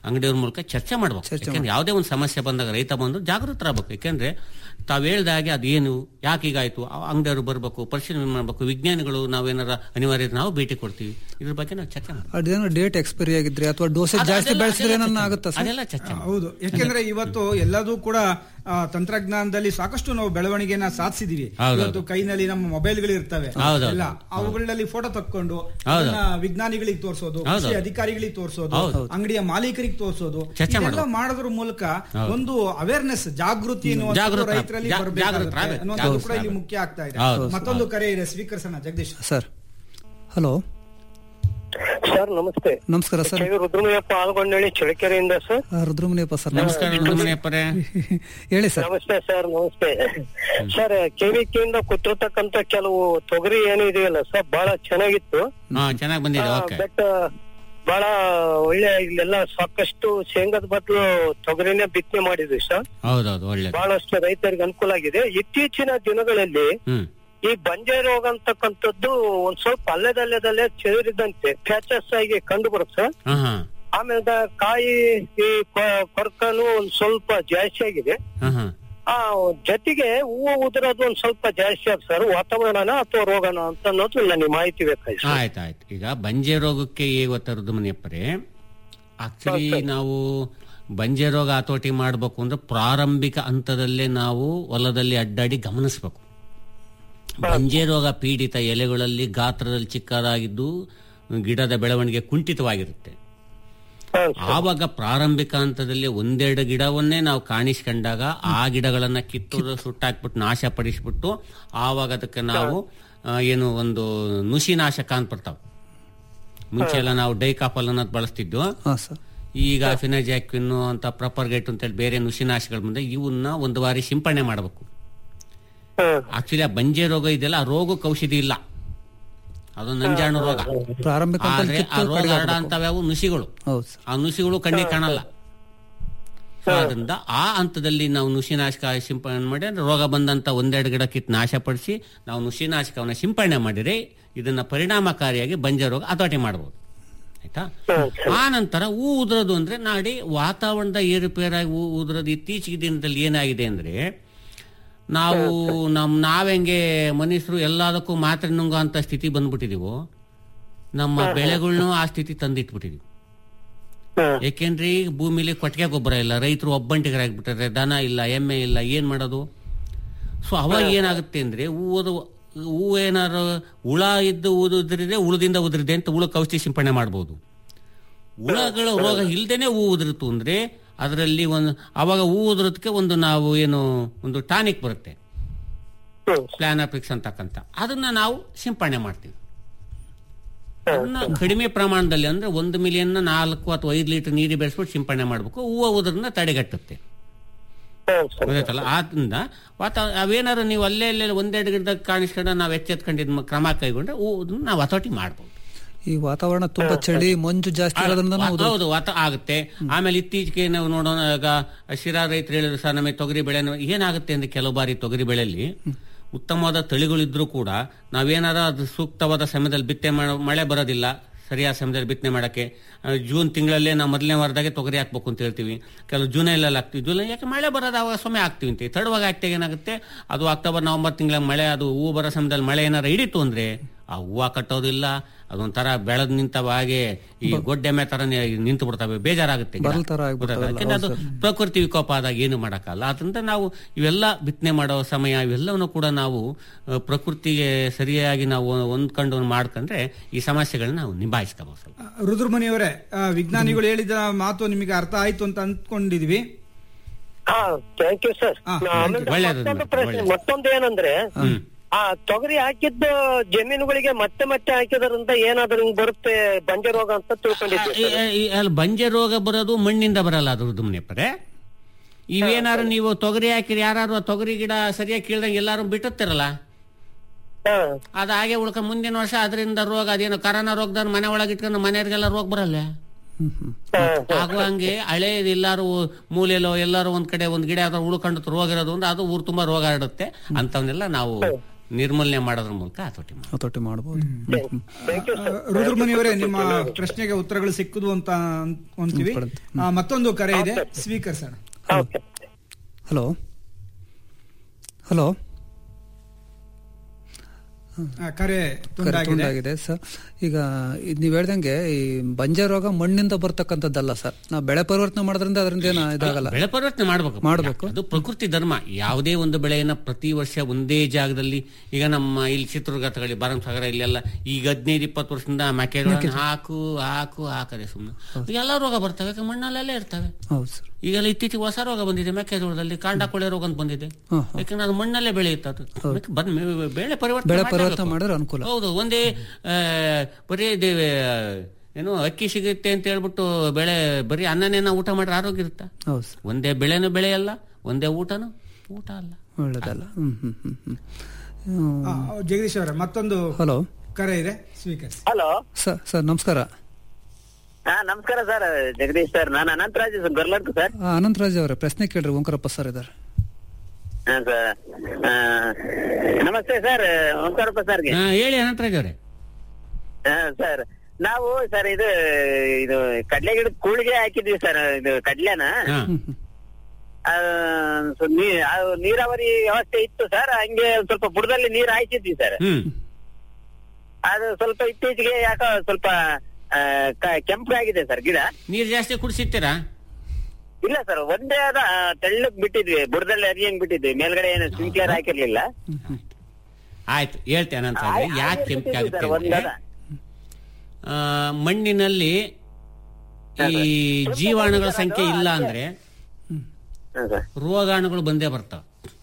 [SPEAKER 11] ಅಂಗಡಿಯವ್ರ ಮೂಲಕ ಚರ್ಚೆ ಮಾಡ್ಬೇಕು ಯಾಕಂದ್ರೆ ಯಾವುದೇ ಒಂದು ಸಮಸ್ಯೆ ಬಂದಾಗ ರೈತ ಬಂದು ಜಾಗೃತರಾಗಬೇಕು ಯಾಕಂದ್ರೆ ತಾವ್ ಹೇಳ್ದ ಹಾಗೆ ಅದೇನು ಯಾಕೆ ಹೀಗಾಯ್ತು ಆ ಅಂಗಡಿಯವರು ಬರಬೇಕು ಪರಿಶೀಲನೆ ಮಾಡಬೇಕು ವಿಜ್ಞಾನಿಗಳು ನಾವೇನಾರ ಅನಿವಾರ್ಯ ಇದ್ರೆ ನಾವು ಭೇಟಿ ಕೊಡ್ತೀವಿ ಇದ್ರ ಬಗ್ಗೆ ನಾವು ಚರ್ಚೆ ಮಾಡ್ಬೇಕು
[SPEAKER 10] ಅದೇನೋ ಡೇಟ್ ಎಕ್ಸ್ಪೈರಿ ಆಗಿದ್ರೆ ಅಥವಾ ಡೋಸೇಜ್
[SPEAKER 11] ಅದು-
[SPEAKER 10] ಜಾಸ್ತಿ
[SPEAKER 11] ಅದೆಲ್ಲ-
[SPEAKER 10] ಬೆಳೆಸಿದ್ರೆ
[SPEAKER 11] ಅದೆಲ್ಲ
[SPEAKER 10] ನನ್ನ
[SPEAKER 11] ಚರ್ಚೆ-
[SPEAKER 10] ಆಗುತ್ತಾ ಸರ್
[SPEAKER 11] ಅದೆಲ್ಲ ಚರ್ಚೆ ಮಾಡ್ಬೇಕು.
[SPEAKER 12] ಹೌದು ಯಾಕೆಂದ್ರೆ ಇವತ್ತು ಎಲ್ಲದೂ ಕೂಡ ಆ, ತಂತ್ರಜ್ಞಾನದಲ್ಲಿ ಸಾಕಷ್ಟು ನಾವು ಬೆಳವಣಿಗೆನ ಸಾಧಿಸಿದೀವಿ
[SPEAKER 11] ಹೌದು,
[SPEAKER 12] ಇವತ್ತು ಕೈನಲ್ಲಿ ನಮ್ಮ ಮೊಬೈಲ್ಗಳು ಇರ್ತವೆ
[SPEAKER 11] ಹೌದು,
[SPEAKER 12] ಎಲ್ಲ
[SPEAKER 11] ಹೌದು.
[SPEAKER 12] ಅವುಗಳಲ್ಲಿ ಫೋಟೋ ತಕ್ಕೊಂಡು
[SPEAKER 11] ಹೌದು.
[SPEAKER 12] ಅದನ್ನ ವಿಜ್ಞಾನಿಗಳಿಗೆ ತೋರಿಸೋದು
[SPEAKER 11] ಹೌದು.
[SPEAKER 12] ಕೃಷಿ ಅಧಿಕಾರಿಗಳಿಗೆ ತೋರಿಸೋದು
[SPEAKER 11] ಹೌದು.
[SPEAKER 12] ಅಂಗಡಿಯ ಮಾಲೀಕರಿಗೆ ತೋರಿಸೋದು
[SPEAKER 11] ಚರ್ಚೆ
[SPEAKER 12] ಇದೆಲ್ಲ
[SPEAKER 11] ಮಾಡ್ಬೇಕು.
[SPEAKER 12] ಮಾಡೋದ್ರ ಮೂಲಕ
[SPEAKER 11] ಹೌದು.
[SPEAKER 12] ಒಂದು ಅವೇರ್ನೆಸ್ ಜಾಗೃತಿ ಎನ್ನುವಂಥದ್ದು
[SPEAKER 11] ಜಾಗೃತ-
[SPEAKER 12] ರೈತರಲ್ಲಿ
[SPEAKER 11] ಜಾ-
[SPEAKER 12] ಬರಬೇಕಾಗುತ್ತೆ
[SPEAKER 11] ಜಾಗೃತರಾಗಬೇಕು.
[SPEAKER 12] ಅನ್ನುವಂಥದ್ದು ಕೂಡ ಇಲ್ಲಿ
[SPEAKER 11] ಜಾಗೃತರಾಗಬೇಕು.
[SPEAKER 12] ಮುಖ್ಯ ಆಗ್ತಾ ಇದೆ
[SPEAKER 11] ಹೌದು.
[SPEAKER 12] ಮತ್ತೊಂದು ಕರೆ ಇದೆ ಸ್ವೀಕರಿಸೋಣ ಜಗದೀಶ್
[SPEAKER 10] ಸರ್ ಹಲೋ
[SPEAKER 15] ಸರ್ ನಮಸ್ತೆ
[SPEAKER 10] ನಮಸ್ಕಾರ sir
[SPEAKER 15] K V Rudramayyappa Algondahalli ಚಳ್ಳಕೆರೆಯಿಂದ ಸರ್
[SPEAKER 10] ಆ, ರುದ್ರಮುನಿಯಪ್ಪ ಸರ್
[SPEAKER 11] ನಮಸ್ಕಾರ ರುದ್ರಮಣಿಯಪ್ಪರೇ
[SPEAKER 10] ಹೇಳಿ ಸರ್
[SPEAKER 15] ನಮಸ್ತೆ ಸರ್ ನಮಸ್ತೆ ಸರ್ ಕೆವಿಕೆಯಿಂದ ಕೊಟ್ಟಿರ್ತಕ್ಕಂತ ಕೆಲವು ತೊಗರಿ ಏನು ಇದೆಯಲ್ಲ ಸರ್ ಬಹಳ ಚೆನ್ನಾಗಿತ್ತು
[SPEAKER 11] ಹಾ ಚೆನ್ನಾಗಿ ಬಂದಿದೆ ಓಕೆ
[SPEAKER 15] ಬಟ್ ಬಹಳ ಒಳ್ಳೆ ಇಲ್ಲೆಲ್ಲ ಸಾಕಷ್ಟು ಶೇಂಗಾದ ಬದಲು ತೊಗರಿನೇ ಬಿತ್ತನೆ ಮಾಡಿದ್ವಿ ಸರ್
[SPEAKER 11] ಹೌದೌದು ಒಳ್ಳೆ
[SPEAKER 15] ಬಹಳಷ್ಟು ರೈತರಿಗೆ ಅನುಕೂಲ ಆಗಿದೆ ಇತ್ತೀಚಿನ ದಿನಗಳಲ್ಲಿ
[SPEAKER 11] ಹ್ಮ್
[SPEAKER 15] ಈ ಬಂಜೆ ರೋಗ ಅಂತಕ್ಕಂಥದ್ದು ಒಂದ್ ಸ್ವಲ್ಪ ಅಲ್ಲೆದಲ್ಲೆದಲ್ಲೇ ಚೆದರಿದಂತೆ ಪ್ಯಾಚಸ್ ಆಗಿ ಕಂಡು ಬರುತ್ತೆ ಸರ್
[SPEAKER 11] ಹಾ ಹಾ
[SPEAKER 15] ಆಮೇಲೆ ದ- ಕಾಯಿ ಈ ಕೊ- ಕೊರಕನು ಒಂದ್ ಸ್ವಲ್ಪ ಜಾಸ್ತಿ ಆಗಿದೆ
[SPEAKER 11] ಹಾ ಹಾ
[SPEAKER 15] ಆ ಜೊತೆಗೆ ಹೂವು ಉದುರೋದು ಒಂದ್ ಸ್ವಲ್ಪ ಜಾಸ್ತಿ ಆಗ್ ಸರ್ ವಾತಾವರಣನ ಅಥವಾ ರೋಗನ ಅಂತ ಅನ್ನೋದು ನನಗೆ ಮಾಹಿತಿ ಬೇಕಾಯ್ತು ಸರ್.
[SPEAKER 11] ಆಯ್ತು ಆಯ್ತು ಈಗ ಬಂಜೆ ರೋಗಕ್ಕೆ ಹೇಗೆ ಗೊತ್ತಾ ರುದ್ರಮಣಿಯಪ್ಪರೇ ಆಕ್ಚುಲಿ ನಾವು ಬಂಜೆ ರೋಗ ಹತೋಟಿ ಮಾಡಬೇಕು ಅಂದ್ರೆ ಪ್ರಾರಂಭಿಕ ಹಂತದಲ್ಲೇ ನಾವು ಹೊಲದಲ್ಲಿ ಅಡ್ಡಾಡಿ ಗಮನಿಸಬೇಕು ಬಂಜೆ ರೋಗ ಪೀಡಿತ ಎಲೆಗಳಲ್ಲಿ ಗಾತ್ರದಲ್ಲಿ ಚಿಕ್ಕದಾಗಿದ್ದು ಗಿಡದ ಬೆಳವಣಿಗೆ ಕುಂಠಿತವಾಗಿರುತ್ತೆ ಆವಾಗ ಪ್ರಾರಂಭಿಕ ಹಂತದಲ್ಲಿ ಒಂದೆರಡು ಗಿಡವನ್ನೇ ನಾವು ಕಾಣಿಸ್ಕೊಂಡಾಗ ಆ ಗಿಡಗಳನ್ನ ಕಿತ್ತು ಸುಟ್ಟಾಕ್ಬಿಟ್ಟು ನಾಶ ಪಡಿಸ್ಬಿಟ್ಟು ಆವಾಗ ಅದಕ್ಕೆ ನಾವು ಆ, ಏನು ಒಂದು ನುಸಿನಾಶಕ ಅಂತ ಬರ್ತಾವ ಮುಂಚೆ ಎಲ್ಲ ನಾವು ಡೈಕಾಪಲ್ ಅನ್ನೋದು ಬಳಸ್ತಿದ್ವು
[SPEAKER 10] ಹಾ ಸರ್
[SPEAKER 11] ಈಗ ಫಿನಜಾಕ್ವಿನ್ ಅಂತ ಪ್ರಪರ್ಗೇಟ್ ಅಂತ ಹೇಳಿ ಬೇರೆ ನುಸಿನಾಶಕಗಳು ಬಂದ ಇವನ್ನ ಒಂದು ಬಾರಿ ಸಿಂಪಡಣೆ ಮಾಡಬೇಕು ಆಕ್ಚುಲಿ ಆ ಬಂಜೆ ರೋಗ ಇದೆಯಲ್ಲ ಆ ರೋಗಕ್ಕೆ ಔಷಧಿ ಇಲ್ಲ ಅದು ನಂಜಾಣು ರೋಗ
[SPEAKER 10] ಪ್ರಾರಂಭಿಕ ಹಂತದಲ್ಲಿ
[SPEAKER 11] ಆದ್ರೆ ಆ
[SPEAKER 10] ಕಿತ್ತು
[SPEAKER 11] ರೋಗ
[SPEAKER 10] ಕಡಿಗೆ
[SPEAKER 11] ಹರಡ ಅಂತವ್ಯಾವು ನುಸಿಗಳು
[SPEAKER 10] ಹೌದು ಸರ್
[SPEAKER 11] ಆ ನುಸಿಗಳು ಕಣ್ಣಿಗೆ ಕಾಣಲ್ಲ ಸೊ ಅದರಿಂದ ಆ ಹಂತದಲ್ಲಿ ನಾವು ನುಸಿನಾಶಕ ಸಿಂಪಡಣೆ ಮಾಡಿ ಅಂದ್ರೆ ರೋಗ ಬಂದಂತ ಒಂದೆರಡು ಗಿಡ ಕಿತ್ತು ನಾಶಪಡಿಸಿ ನಾವು ನುಸಿನಾಶಕವನ್ನ ಸಿಂಪಡಣೆ ಮಾಡಿದ್ರೆ ಇದನ್ನ ಪರಿಣಾಮಕಾರಿಯಾಗಿ ಬಂಜೆ ರೋಗ ಹತೋಟಿ ಮಾಡಬಹುದು ಆಯ್ತಾ ಆ ನಂತರ ಹೂ ಉದುರೋದು ಅಂದ್ರೆ ನಾಡಿ ವಾತಾವರಣದ ಏರುಪೇರಾಗಿ ಹೂ ಉದುರೋದು ಇತ್ತೀಚಿಗೆ ದಿನದಲ್ಲಿ ಏನಾಗಿದೆ ಅಂದ್ರೆ ನಾವು ನಮ್ ನಾವೆಂಗೆ ಮನುಷ್ಯರು ಎಲ್ಲದಕ್ಕೂ ಮಾತ್ರೆ ನುಂಗೋ ಅಂತ ಸ್ಥಿತಿ ಬಂದ್ಬಿಟ್ಟಿದೀವೋ ನಮ್ಮ ಬೆಳೆಗಳ್ನು ಆ ಸ್ಥಿತಿ ತಂದಿಟ್ಬಿಟ್ಟಿದೀವಿ ಯಾಕೆಂದ್ರೆ ಈಗ ಭೂಮಿಲಿ ಕೊಟ್ಟಿಗೆ ಗೊಬ್ಬರ ಇಲ್ಲ ರೈತರು ಒಬ್ಬಂಟಿಗರಾಗ್ಬಿಟ್ಟಾರೆ ದನ ಇಲ್ಲ ಎಮ್ಮೆ ಇಲ್ಲ ಏನ್ ಮಾಡೋದು ಸೊ ಅವಾಗ ಏನಾಗುತ್ತೆ ಅಂದ್ರೆ ಹೂವದು ಹೂವು ಏನಾರು ಹುಳ ಇದ್ದು ಉದುರಿದ್ರೆ ಉಳದಿಂದ ಉದುರಿದೆ ಅಂತ ಹುಳಕ್ಕೆ ಔಷಧಿ ಸಿಂಪಡಣೆ ಮಾಡ್ಬೋದು ಹುಳಗಳ ರೋಗ ಇಲ್ದೇನೆ ಹೂ ಉದುರಿತು ಅಂದ್ರೆ ಅದರಲ್ಲಿ ಒಂದು ಅವಾಗ ಹೂ ಉದುರೋದಕ್ಕೆ ಒಂದು ನಾವು ಏನು ಒಂದು ಟಾನಿಕ್ ಬರುತ್ತೆ ಪ್ಲಾನಾಪಿಕ್ಸ್ ಅಂತಕ್ಕಂಥ ಅದನ್ನ ನಾವು ಸಿಂಪಡಣೆ ಮಾಡ್ತೀವಿ ಅದನ್ನ ಕಡಿಮೆ ಪ್ರಮಾಣದಲ್ಲಿ ಅಂದ್ರೆ ಒಂದು ಮಿಲಿಯನ್ ನಾಲ್ಕು ಅಥವಾ ಐದು ಲೀಟರ್ ನೀರಿಗೆ ಬೆಳೆಸ್ಬಿಟ್ಟು ಸಿಂಪಡಣೆ ಮಾಡಬೇಕು ಹೂವು ಉದ್ರನ್ನ ತಡೆಗಟ್ಟುತ್ತೆ ಗೊತ್ತಾಯ್ತಲ್ಲ ಆದ್ರಿಂದ ವಾತ ಅವೇನಾದ್ರು ನೀವು ಅಲ್ಲೇ ಅಲ್ಲೇ ಒಂದೆರಡು ಗಿಡದಾಗ ಕಾಣಿಸ್ಕೊಂಡ ನಾವು ಎಚ್ಚೆತ್ಕೊಂಡಿದ್ ಕ್ರಮ ಕೈಗೊಂಡ್ರೆ ಹೂ ಅದನ್ನ ನಾವು ಹತೋಟಿ ಮಾಡ್ಬೋದು
[SPEAKER 10] ಈ ವಾತಾವರಣ ತುಂಬಾ ಚಳಿ ಮಂಜು ಜಾಸ್ತಿ ಇರೋದ್ರಿಂದ ನಾವು
[SPEAKER 11] ಹೌದು ವಾತ ಆಗುತ್ತೆ ಆಮೇಲೆ ಇತ್ತೀಚೆಗೆ ನಾವು ನೋಡೋಣ ಈಗ ಶಿರಾ ರೈತರು ಹೇಳಿದ್ರು ಸರ್ ನಮಗೆ ತೊಗರಿ ಬೆಳೆ ಏನಾಗುತ್ತೆ ಅಂದ್ರೆ ಕೆಲವು ಬಾರಿ ತೊಗರಿ ಬೆಳೆಯಲ್ಲಿ ಉತ್ತಮವಾದ ತಳಿಗಳಿದ್ರೂ ಕೂಡ ನಾವೇನಾರ ಅದು ಸೂಕ್ತವಾದ ಸಮಯದಲ್ಲಿ ಬಿತ್ತನೆ ಮಾಡೋ ಮಳೆ ಬರೋದಿಲ್ಲ ಸರಿಯಾದ ಸಮಯದಲ್ಲಿ ಬಿತ್ತನೆ ಮಾಡಕ್ಕೆ ಆ, ಜೂನ್ ತಿಂಗಳಲ್ಲೇ ನಾವು ಮೊದಲನೇ ವಾರದಾಗೆ ತೊಗರಿ ಹಾಕ್ಬೇಕು ಅಂತ ಹೇಳ್ತೀವಿ ಕೆಲವು ಜೂನೈಲೆಲ್ಲ ಹಾಕ್ತೀವಿ ಜೂಲೈ ಯಾಕೆ ಮಳೆ ಬರೋದು ಅವಾಗ ಸಮಯ ಹಾಕ್ತೀವಿ ಅಂತ ತಡವಾಗಿ ಹಾಕ್ತಾಗ ಏನಾಗುತ್ತೆ ಅದು ಅಕ್ಟೋಬರ್ ನವೆಂಬರ್ ತಿಂಗಳ ಮಳೆ ಅದು ಹೂವು ಬರೋ ಸಮಯದಲ್ಲಿ ಮಳೆ ಏನಾರ ಹಿಡಿತು ಅಂದ್ರೆ ಆ ಹೂವು ಕಟ್ಟೋದಿಲ್ಲ ಅದೊಂಥರ ಬೆಳೆದ್ ನಿಂತವ ಹಾಗೆ ಈ ಗೊಡ್ಡೆಮ್ಮೆ ತರ ನಿಂತು ಬಿಡ್ತವೆ ಬೇಜಾರಾಗುತ್ತೆ ಗಿಡ.
[SPEAKER 10] ಬರಲ್ ತರ ಆಗ್ಬಿಡ್ತವೆ
[SPEAKER 11] ಗೊತ್ತಾಯ್ತಾ? ಯಾಕೆಂದ್ರೆ ಅದು ಪ್ರಕೃತಿ ವಿಕೋಪ ಆದಾಗ ಏನು ಮಾಡಕ್ಕಲ್ಲ ಅದರಿಂದ ನಾವು ಇವೆಲ್ಲ ಬಿತ್ತನೆ ಮಾಡೋ ಸಮಯ ಇವೆಲ್ಲವನ್ನು ಕೂಡ ನಾವು ಆ, ಪ್ರಕೃತಿಗೆ ಸರಿಯಾಗಿ ನಾವು ಹೊಂದ್ಕೊಂಡು ಮಾಡ್ಕೊಂಡ್ರೆ ಈ ಸಮಸ್ಯೆಗಳನ್ನ ನಾವು ನಿಭಾಯಿಸ್ಕೋಬಹುದು ಸ್ವಲ್ಪ.
[SPEAKER 12] ರುದ್ರಮಣಿಯವರೇ ಆ, ವಿಜ್ಞಾನಿಗಳು ಹೇಳಿದ ಮಾತು ನಿಮಗೆ ಅರ್ಥ ಆಯ್ತು ಅಂತ ಅಂದ್ಕೊಂಡಿದೀವಿ
[SPEAKER 15] ಹಾ ಥ್ಯಾಂಕ್ ಯು ಸರ್
[SPEAKER 12] ಹಾ,
[SPEAKER 15] ಆಮೇಲೆ
[SPEAKER 11] ಒಳ್ಳೆಯದು,
[SPEAKER 15] ಮತ್ತೊಂದು ಪ್ರಶ್ನೆ
[SPEAKER 11] ಒಳ್ಳೆಯದು.
[SPEAKER 15] ಮತ್ತೊಂದು ಏನಂದ್ರೆ ಆ ತೊಗರಿ ಹಾಕಿದ್ದ ಜಮೀನುಗಳಿಗೆ ಮತ್ತೆ ಮತ್ತೆ ಹಾಕಿದ್ರಿಂದ ಏನಾದ್ರೂ ಹಿಂಗ್ ಬರುತ್ತೆ ಬಂಜೆ ರೋಗ ಅಂತ ತಿಳ್ಕೊಂಡಿದ್ದೆ
[SPEAKER 11] ಈ- ಈ- ಅಲ್ಲಿ ಬಂಜೆ ರೋಗ ಬರೋದು ಮಣ್ಣಿಂದ ಬರಲ್ಲ ಅದು ದುಮ್ನೆಪ್ಪರೆ ಇವೇನಾರು ನೀವು ತೊಗರಿ ಹಾಕಿರಿ ಯಾರು ತೊಗರಿ ಗಿಡ ಸರಿಯಾಗಿ ಕೀಳ್ದಂಗೆ ಎಲ್ಲಾರು ಬಿಟ್ಟಿರ್ತಿರಲ್ಲ ಅದ ಹಾಗೆ ಉಳ್ಕ ಮುಂದಿನ ವರ್ಷ ಅದರಿಂದ ರೋಗ ಅದೇನು ಕರೋನಾ ರೋಗದವ್ರು ಮನೆ ಒಳಗೆ ಇಟ್ಕೊಂಡು ಮನೆಯವ್ರಿಗೆಲ್ಲ ರೋಗ ಬರಲ್ಲ ಹಾಗೂ ಹಂಗೆ ಹಳೇದು ಎಲ್ಲಾರು ಮೂಲೆಯಲ್ಲೋ ಎಲ್ಲಾರು ಒಂದ್ ಕಡೆ ಒಂದ್ ಗಿಡ ಯಾವ್ದಾರು ಉಳ್ಕೊಂಡು ರೋಗ ಇರೋದು ಅಂದ್ರೆ ಅದು ಊರು ತುಂಬಾ ರೋಗ ಹರಡುತ್ತೆ ಅಂತವನ್ನೆಲ್ಲ ನಾವು ನಿರ್ಮೂಲನೆ ಮಾಡೋದ್ರ ಮೂಲಕ ಹತೋಟಿ ಮಾಡಿ
[SPEAKER 10] ಹತೋಟಿ ಮಾಡಬಹುದು
[SPEAKER 12] ರುದ್ರಮುನಿಯವರೇ ನಿಮ್ಮ ಪ್ರಶ್ನೆಗೆ ಉತ್ತರಗಳು ಸಿಕ್ಕುದು ಅಂತ ಅಂತೀವಿ ಆ, ಮತ್ತೊಂದು ಕರೆ ಇದೆ ಸ್ವೀಕರಿಸೋಣ
[SPEAKER 10] ಹಲೋ ಹಲೋ
[SPEAKER 12] ಆ, ಕರೆ ತುಂಡಾಗಿದೆ
[SPEAKER 10] ತುಂಡಾಗಿದೆ ಸರ್ ಈಗ ಇದ್ ನೀವ್ ಹೇಳ್ದಂಗೆ ಈ ಬಂಜೆ ರೋಗ ಮಣ್ಣಿಂದ ಬರ್ತಕ್ಕಂಥದ್ದಲ್ಲ ಸರ್ ನಾವು ಬೆಳೆ ಪರಿವರ್ತನೆ ಮಾಡೋದ್ರಿಂದ ಅದರಿಂದ ಏನು ಇದಾಗಲ್ಲ
[SPEAKER 11] ಬೆಳೆ ಪರಿವರ್ತನೆ ಮಾಡಬೇಕು
[SPEAKER 10] ಮಾಡ್ಬೇಕು.
[SPEAKER 11] ಅದು ಪ್ರಕೃತಿ ಧರ್ಮ ಯಾವುದೇ ಒಂದು ಬೆಳೆಯನ್ನ ಪ್ರತಿ ವರ್ಷ ಒಂದೇ ಜಾಗದಲ್ಲಿ ಈಗ ನಮ್ಮ ಇಲ್ಲಿ ಚಿತ್ರದುರ್ಗ ತಗೊಳ್ಳಿ ಭರಮಸಾಗರ ಇಲ್ಲೆಲ್ಲ ಈಗ ಹದಿನೈದು ಇಪ್ಪತ್ತು ವರ್ಷದಿಂದ ಮೆಕ್ಕೆಜೋಳ ಹಾಕು ಹಾಕು ಹಾಕದೆ ಸುಮ್ಮನೆ ಎಲ್ಲ ರೋಗ ಬರ್ತವೆ ಯಾಕೆ ಮಣ್ಣಲ್ಲೆಲ್ಲ ಇರ್ತವೆ
[SPEAKER 10] ಹೌದು ಸರ್
[SPEAKER 11] ಈಗೆಲ್ಲ ಇತ್ತೀಚೆಗೆ ಹೊಸ ರೋಗ ಬಂದಿದೆ ಮೆಕ್ಕೆಜೋಳದಲ್ಲಿ ಕಾಂಡ ಕೊಳೆ ರೋಗ ಅಂತ ಬಂದಿದೆ
[SPEAKER 10] ಹಾ,
[SPEAKER 11] ಯಾಕಂದ್ರೆ ಅದು ಮಣ್ಣಲ್ಲೇ ಬೆಳೆಯುತ್ತೆ ಅದು ಅದಕ್ಕೆ ಬಂದ್ ಮೇ- ಬೆಳೆ ಪರಿವರ್ತನೆ
[SPEAKER 10] ಬೆಳೆ
[SPEAKER 11] ಮಾಡ್ಲೇಬೇಕು.
[SPEAKER 10] ಪರಿವರ್ತನೆ ಮಾಡಿದ್ರೆ ಅನುಕೂಲ
[SPEAKER 11] ಹೌದು ಒಂದೇ ಆ, ಬರೀ ಇದು, ಆ, ಏನು ಅಕ್ಕಿ ಸಿಗುತ್ತೆ ಅಂತ ಹೇಳ್ಬಿಟ್ಟು ಬೆಳೆ ಬರೀ ಅನ್ನನೇ ನಾವು ಊಟ ಮಾಡ್ರೆ ಆರೋಗ್ಯ ಇರುತ್ತಾ
[SPEAKER 10] ಹೌದು ಸರ್
[SPEAKER 11] ಒಂದೇ ಬೆಳೆನೂ ಬೆಳೆಯಲ್ಲ ಒಂದೇ ಊಟನೂ ಊಟ ಅಲ್ಲ
[SPEAKER 10] ಒಳ್ಳೇದಲ್ಲ ಹ್ಮ್ ಹ್ಮ್ ಹ್ಮ್ ಹ್ಮ್ ಹ್ಮ್
[SPEAKER 12] ಆ, ಜಗದೀಶ್ ಅವರೇ ಮತ್ತೊಂದು
[SPEAKER 10] ಹಲೋ
[SPEAKER 12] ಕರೆ ಇದೆ ಸ್ವೀಕರಿಸಿ
[SPEAKER 14] ಹಲೋ
[SPEAKER 10] ಸರ್ ಸರ್ ನಮಸ್ಕಾರ
[SPEAKER 14] ಹಾ ನಮಸ್ಕಾರ ಸರ್ ಜಗದೀಶ್ ಸರ್ ನಾನು ಅನಂತರಾಜ್ ಬರ್ಲಡ್ಕು ಸರ್
[SPEAKER 10] ಆ, ಅನಂತರಾಜ್ ಅವರೇ ಪ್ರಶ್ನೆ ಕೇಳ್ರಿ ಓಂಕಾರಪ್ಪ ಸರ್ ಇದಾರೆ
[SPEAKER 14] ಹಾ ಸರ್ ಆ, ನಮಸ್ತೆ ಸರ್ ಓಂಕಾರಪ್ಪ ಸರ್ಗೆ
[SPEAKER 11] ಹಾ, ಹೇಳಿ ಅನಂತರಾಜ್ ಅವರೇ
[SPEAKER 14] ಹಾ ಸರ್ ನಾವು ಸರ್ ಇದು ಇದು ಕಡ್ಲೆ ಗಿಡದ ಕೂಳಿಗೆ ಹಾಕಿದ್ವಿ ಸರ್ ಇದು ಕಡ್ಲೆನ
[SPEAKER 11] ಹಾ.
[SPEAKER 14] ಆ, ಸೊ ನೀ- ಆ, ನೀರಾವರಿ ವ್ಯವಸ್ಥೆ ಇತ್ತು ಸರ್ ಹಂಗೆ ಒಂದ್ ಸ್ವಲ್ಪ ಬುಡದಲ್ಲಿ ನೀರ್ ಹಾಯ್ತಿದ್ವಿ ಸರ್
[SPEAKER 11] ಹ್ಮ್
[SPEAKER 14] ಅದು ಸ್ವಲ್ಪ ಇತ್ತೀಚೆಗೆ ಯಾಕೋ ಸ್ವಲ್ಪ ಆ, ಕ- ಕೆಂಪಾಗಿದೆ ಸರ್ ಗಿಡ
[SPEAKER 11] ನೀರ್ ಜಾಸ್ತಿ ಕುಡಿಸಿರ್ತೀರಾ
[SPEAKER 14] ಇಲ್ಲ ಸರ್ ಒಂದೇ ಆದ ಆ, ತೆಳ್ಳಕ್ ಬಿಟ್ಟಿದ್ವಿ ಬುಡದಲ್ಲಿ ಅರಿಯಂಗ್ ಬಿಟ್ಟಿದ್ವಿ ಮೇಲ್ಗಡೆ ಏನು ಸ್ಪ್ರಿಂಕ್ಲರ್ ಹಾಕಿರ್ಲಿಲ್ಲ
[SPEAKER 11] ಆಯ್ತು ಹೇಳ್ತೇನೆ ಅನಂತರಾಜ್
[SPEAKER 14] ಆಯ್-
[SPEAKER 11] ಯಾಕೆ
[SPEAKER 14] ಆಯ್
[SPEAKER 11] ಕೆಂಪು
[SPEAKER 14] ಬಿಟ್ಟಿದ್ದೀವಿ
[SPEAKER 11] ಆಗುತ್ತೆ
[SPEAKER 14] ಸರ್,
[SPEAKER 11] ಅಂದ್ರೆ,
[SPEAKER 14] ಒಂದದ.
[SPEAKER 11] ಆ, ಮಣ್ಣಿನಲ್ಲಿ ಈ ಜೀವಾಣುಗಳ ಸಂಖ್ಯೆ ಇಲ್ಲ ಅಂದ್ರೆ
[SPEAKER 14] ಹಾ ಸರ್
[SPEAKER 11] ರೋಗಾಣುಗಳು ಬಂದೇ ಬರ್ತವೆ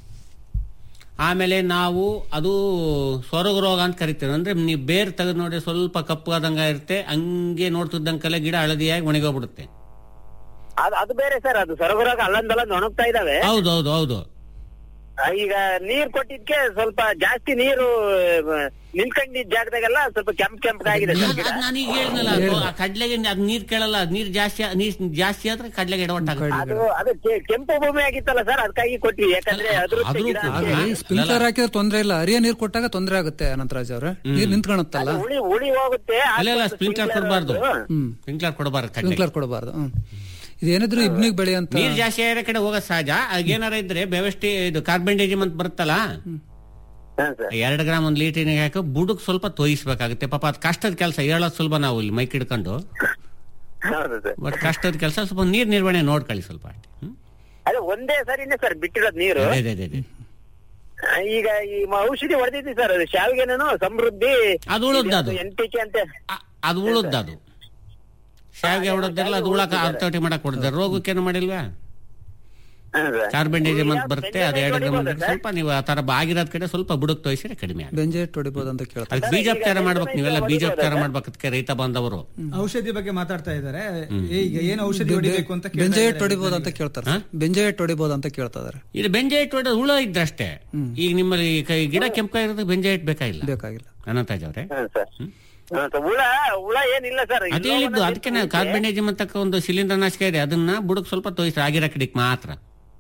[SPEAKER 11] ಆಮೇಲೆ ನಾವು ಅದು ಸೊರಗು ರೋಗ ಅಂತ ಕರಿತೀವಿ ಅಂದ್ರೆ ನೀವು ಬೇರ್ ತೆಗೆದು ನೋಡಿ ಸ್ವಲ್ಪ ಕಪ್ಪುಗಾದಂಗ ಇರುತ್ತೆ ಹಂಗೆ ನೋಡ್ತಿದ್ದಂಕಲ್ಲ ಗಿಡ ಹಳದಿಯಾಗಿ ಒಣಗೋಗ್ಬಿಡುತ್ತೆ
[SPEAKER 14] ಅದು ಅದು ಬೇರೆ ಸರ್ ಅದು ಸೊರಗುರಾಗ ಅಲ್ಲಂದಲ್ಲ ಒಣಗ್ತಾ ಇದಾವೆ
[SPEAKER 11] ಹೌದು ಹೌದು ಹೌದು
[SPEAKER 14] ಆ, ಈಗ ನೀರ್ ಕೊಟ್ಟಿದ್ಕೆ ಸ್ವಲ್ಪ ಜಾಸ್ತಿ ನೀರು ಆ, ನಿಲ್ಕೊಂಡಿದ್ ಜಾಗದಾಗೆಲ್ಲ ಸ್ವಲ್ಪ ಕೆಂಪ್ ಕೆಂಪಗಾಗಿದೆ ಸರ್ ಗಿಡ
[SPEAKER 11] ನಾನೀಗ ಹೇಳಿದ್ನಲ್ಲ ಅದು ಆ ಕಡ್ಲೆಗೆ ಅದ್ ನೀರ್ ಕೇಳಲ್ಲ ಅದ್ ನೀರ್ ಜಾಸ್ತಿ ನೀರ್ ಜಾಸ್ತಿ ಆದ್ರೆ ಕಡ್ಲೆಗೆ ಎಡವಟ್ಟಾಗುತ್ತೆ
[SPEAKER 14] ಅದು ಅದು ಕೆ- ಕೆಂಪು ಭೂಮಿ ಆಗಿತ್ತಲ್ಲ ಸರ್ ಅದಕ್ಕಾಗಿ ಕೊಟ್ವಿ ಯಾಕಂದ್ರೆ ಅದ್ರ ಗಿಡ ಅಂತ ಹೇಳಿ.
[SPEAKER 10] ಸ್ಪ್ರಿಂಕ್ಲರ್ ಹಾಕಿದ್ರೆ ತೊಂದ್ರೆ ಇಲ್ಲ ಅರಿಯ ನೀರ್ ಕೊಟ್ಟಾಗ ತೊಂದ್ರೆ ಆಗುತ್ತೆ ಅನಂತರಾಜ್ ಅವ್ರೆ ನೀರ್ ನಿಂತ್ಕೊಳತ್ತಲ್ಲ
[SPEAKER 14] ಉಳಿ ಉಳಿ ಹೋಗುತ್ತೆ
[SPEAKER 11] ಅಲ್ಲ ಅಲ್ಲ
[SPEAKER 14] ಆದ್ರೆ
[SPEAKER 11] ಸ್ಪ್ರಿಂಕ್ಲರ್
[SPEAKER 14] sprinkler
[SPEAKER 11] ಕೊಡಬಾರ್ದು
[SPEAKER 10] ಹ್ಮ್
[SPEAKER 11] ಸ್ಪ್ರಿಂಕ್ಲರ್ ಕೊಡಬಾರ್ದು ಕಡ್ಲೆ
[SPEAKER 10] ಸ್ಪ್ರಿಂಕ್ಲರ್ ಕೊಡಬಾರ್ದು ಹ್ಮ್ ಇದೇನಿದ್ರು ಇಬ್ನಿಗ್ ಬೆಳೆ ಅಂತ
[SPEAKER 11] ನೀರ್ ಜಾಸ್ತಿ ಆಗಿರೋ ಕಡೆ ಹೋಗೋದು ಸಹಜ ಏನಾರ ಇದ್ರೆ ವ್ಯವಸ್ಥೆ ಇದು ಕಾರ್ಬನ್ಡೇಜಿಮ್ ಅಂತ ಬರುತ್ತಲ್ಲ
[SPEAKER 14] ಹಾ ಸರ್
[SPEAKER 11] ಎರಡು ಗ್ರಾಮ್ ಒಂದು ಲೀಟರ್ನಿಗೆ ಹಾಕಿ ಬುಡಕ್ ಸ್ವಲ್ಪ ತೋಯಿಸ್ಬೇಕಾಗುತ್ತೆ ಪಾಪ ಅದು ಕಷ್ಟದ ಕೆಲಸ ಹೇಳೋದು ಸುಲಭ ನಾವು ಇಲ್ಲಿ ಮೈಕ್ ಹಿಡ್ಕೊಂಡು
[SPEAKER 14] ಹೌದು ಸರ್
[SPEAKER 11] ಬಟ್ ಕಷ್ಟದ ಕೆಲಸ ಸ್ವಲ್ಪ ನೀರ್ ನಿರ್ವಹಣೆ ನೋಡ್ಕೊಳ್ಳಿ ಸ್ವಲ್ಪ ಅಷ್ಟೇ ಹ್ಮ್?
[SPEAKER 14] ಅದೇ ಒಂದೇ ಸರಿನೇ ಸರ್ ಬಿಟ್ಟಿರೋದ್ ನೀರು
[SPEAKER 11] ಅದೇ ಅದೇ ಅದೇ ಅದೇ.
[SPEAKER 14] ಈಗ ಈ ಮ- ಔಷಧಿ ಹೊಡೆದಿದ್ವಿ ಸರ್ ಅದು ಶಾವಿಗೆನೂ ಸಮೃದ್ಧಿ
[SPEAKER 11] ಅದು ಉಳಿದ ಅದು
[SPEAKER 14] ಎನ್ ಟಿ ಕೆ ಅಂತ
[SPEAKER 11] ಅದು ಉಳಿದ ಅದು ಶಾವಿಗೆ ಹೊಡೋದಿಲ್ಲ ಅದು ಉಳಕ ಹತೋಟಿ ಮಾಡಕ್ ಹೊಡೆದ ರೋಗಕ್ಕೇನು ಮಾಡಿಲ್ವಾ
[SPEAKER 14] ಹಾ ಸರ್
[SPEAKER 11] ಕಾರ್ಬನ್ಡೇಜಿಮ್ ಅಂತ ಬರುತ್ತೆ ಅದು ಎರಡು ಗ್ರಾಮ್ ಸ್ವಲ್ಪ ನೀವು ಆ ತರ ಆಗಿರೋದ್ ಕಡೆ ಸ್ವಲ್ಪ ಬುಡಕ್ ತೋರಿಸಿದ್ರೆ ಕಡಿಮೆ ಆಗುತ್ತೆ
[SPEAKER 10] ಬೆಂಜೆಟ್ ಹೊಡಿಬೋದು ಅಂತ ಕೇಳ್ತಾರೆ
[SPEAKER 11] ಅದಕ್ಕೆ ಬೀಜೋಪಚಾರ ಮಾಡ್ಬೇಕು ನೀವೆಲ್ಲ ಬೀಜೋಪಚಾರ ಮಾಡ್ಬೇಕು ಅದಕ್ಕೆ ರೈತ ಬಾಂಧವರು
[SPEAKER 12] ಔಷಧಿ ಬಗ್ಗೆ ಮಾತಾಡ್ತಾ ಇದ್ದಾರೆ ಈಗ ಏನು ಔಷಧಿ ಹೊಡಿಬೇಕು ಅಂತ ಕೇಳ್ತಾ
[SPEAKER 10] ಬೆಂಜೆಟ್
[SPEAKER 12] ಇದ್ದಾರೆ.
[SPEAKER 10] ಹೊಡಿಬೋದು ಅಂತ ಕೇಳ್ತಾರೆ ಬೆಂಜೆಟ್ ಹೊಡಿಬೋದು ಅಂತ ಕೇಳ್ತಾ ಇದಾರೆ
[SPEAKER 11] ಇದು ಬೆಂಜೆ ಇಟ್ಟು ಹೊಡೆದು ಹುಳ ಇದ್ದಷ್ಟೇ ಈಗ ನಿಮ್ಮಲ್ಲಿ ಕೈ- ಗಿಡ ಕೆಂಪಾಗಿರೋದಕ್ಕೆ ಬೆಂಜೆ ಇಟ್ಟು ಬೇಕಾಗಿಲ್ಲ
[SPEAKER 10] ಬೇಕಾಗಿಲ್ಲ
[SPEAKER 11] ಅನಂತಾಜ್ ಅವ್ರೆ
[SPEAKER 14] ಹಾ ಸರ್ ಹಾ ಸರ್ ಹುಳ ಹುಳ ಏನಿಲ್ಲ ಸರ್
[SPEAKER 11] ಅದೇ ಹೇಳಿದ್ದು ಅದಕ್ಕೆ ನಾವು ಕಾರ್ಬನೇಜಿಮ್ ಅಂತಕ್ಕ ಒಂದು ಶಿಲೀಂಧ್ರ ನಾಶಕ ಇದೆ ಅದನ್ನ ಬುಡಕ್ ಸ್ವಲ್ಪ ತೋರಿಸಿ ಆಗಿರೋ ಕಡೆಗೆ ಮಾತ್ರ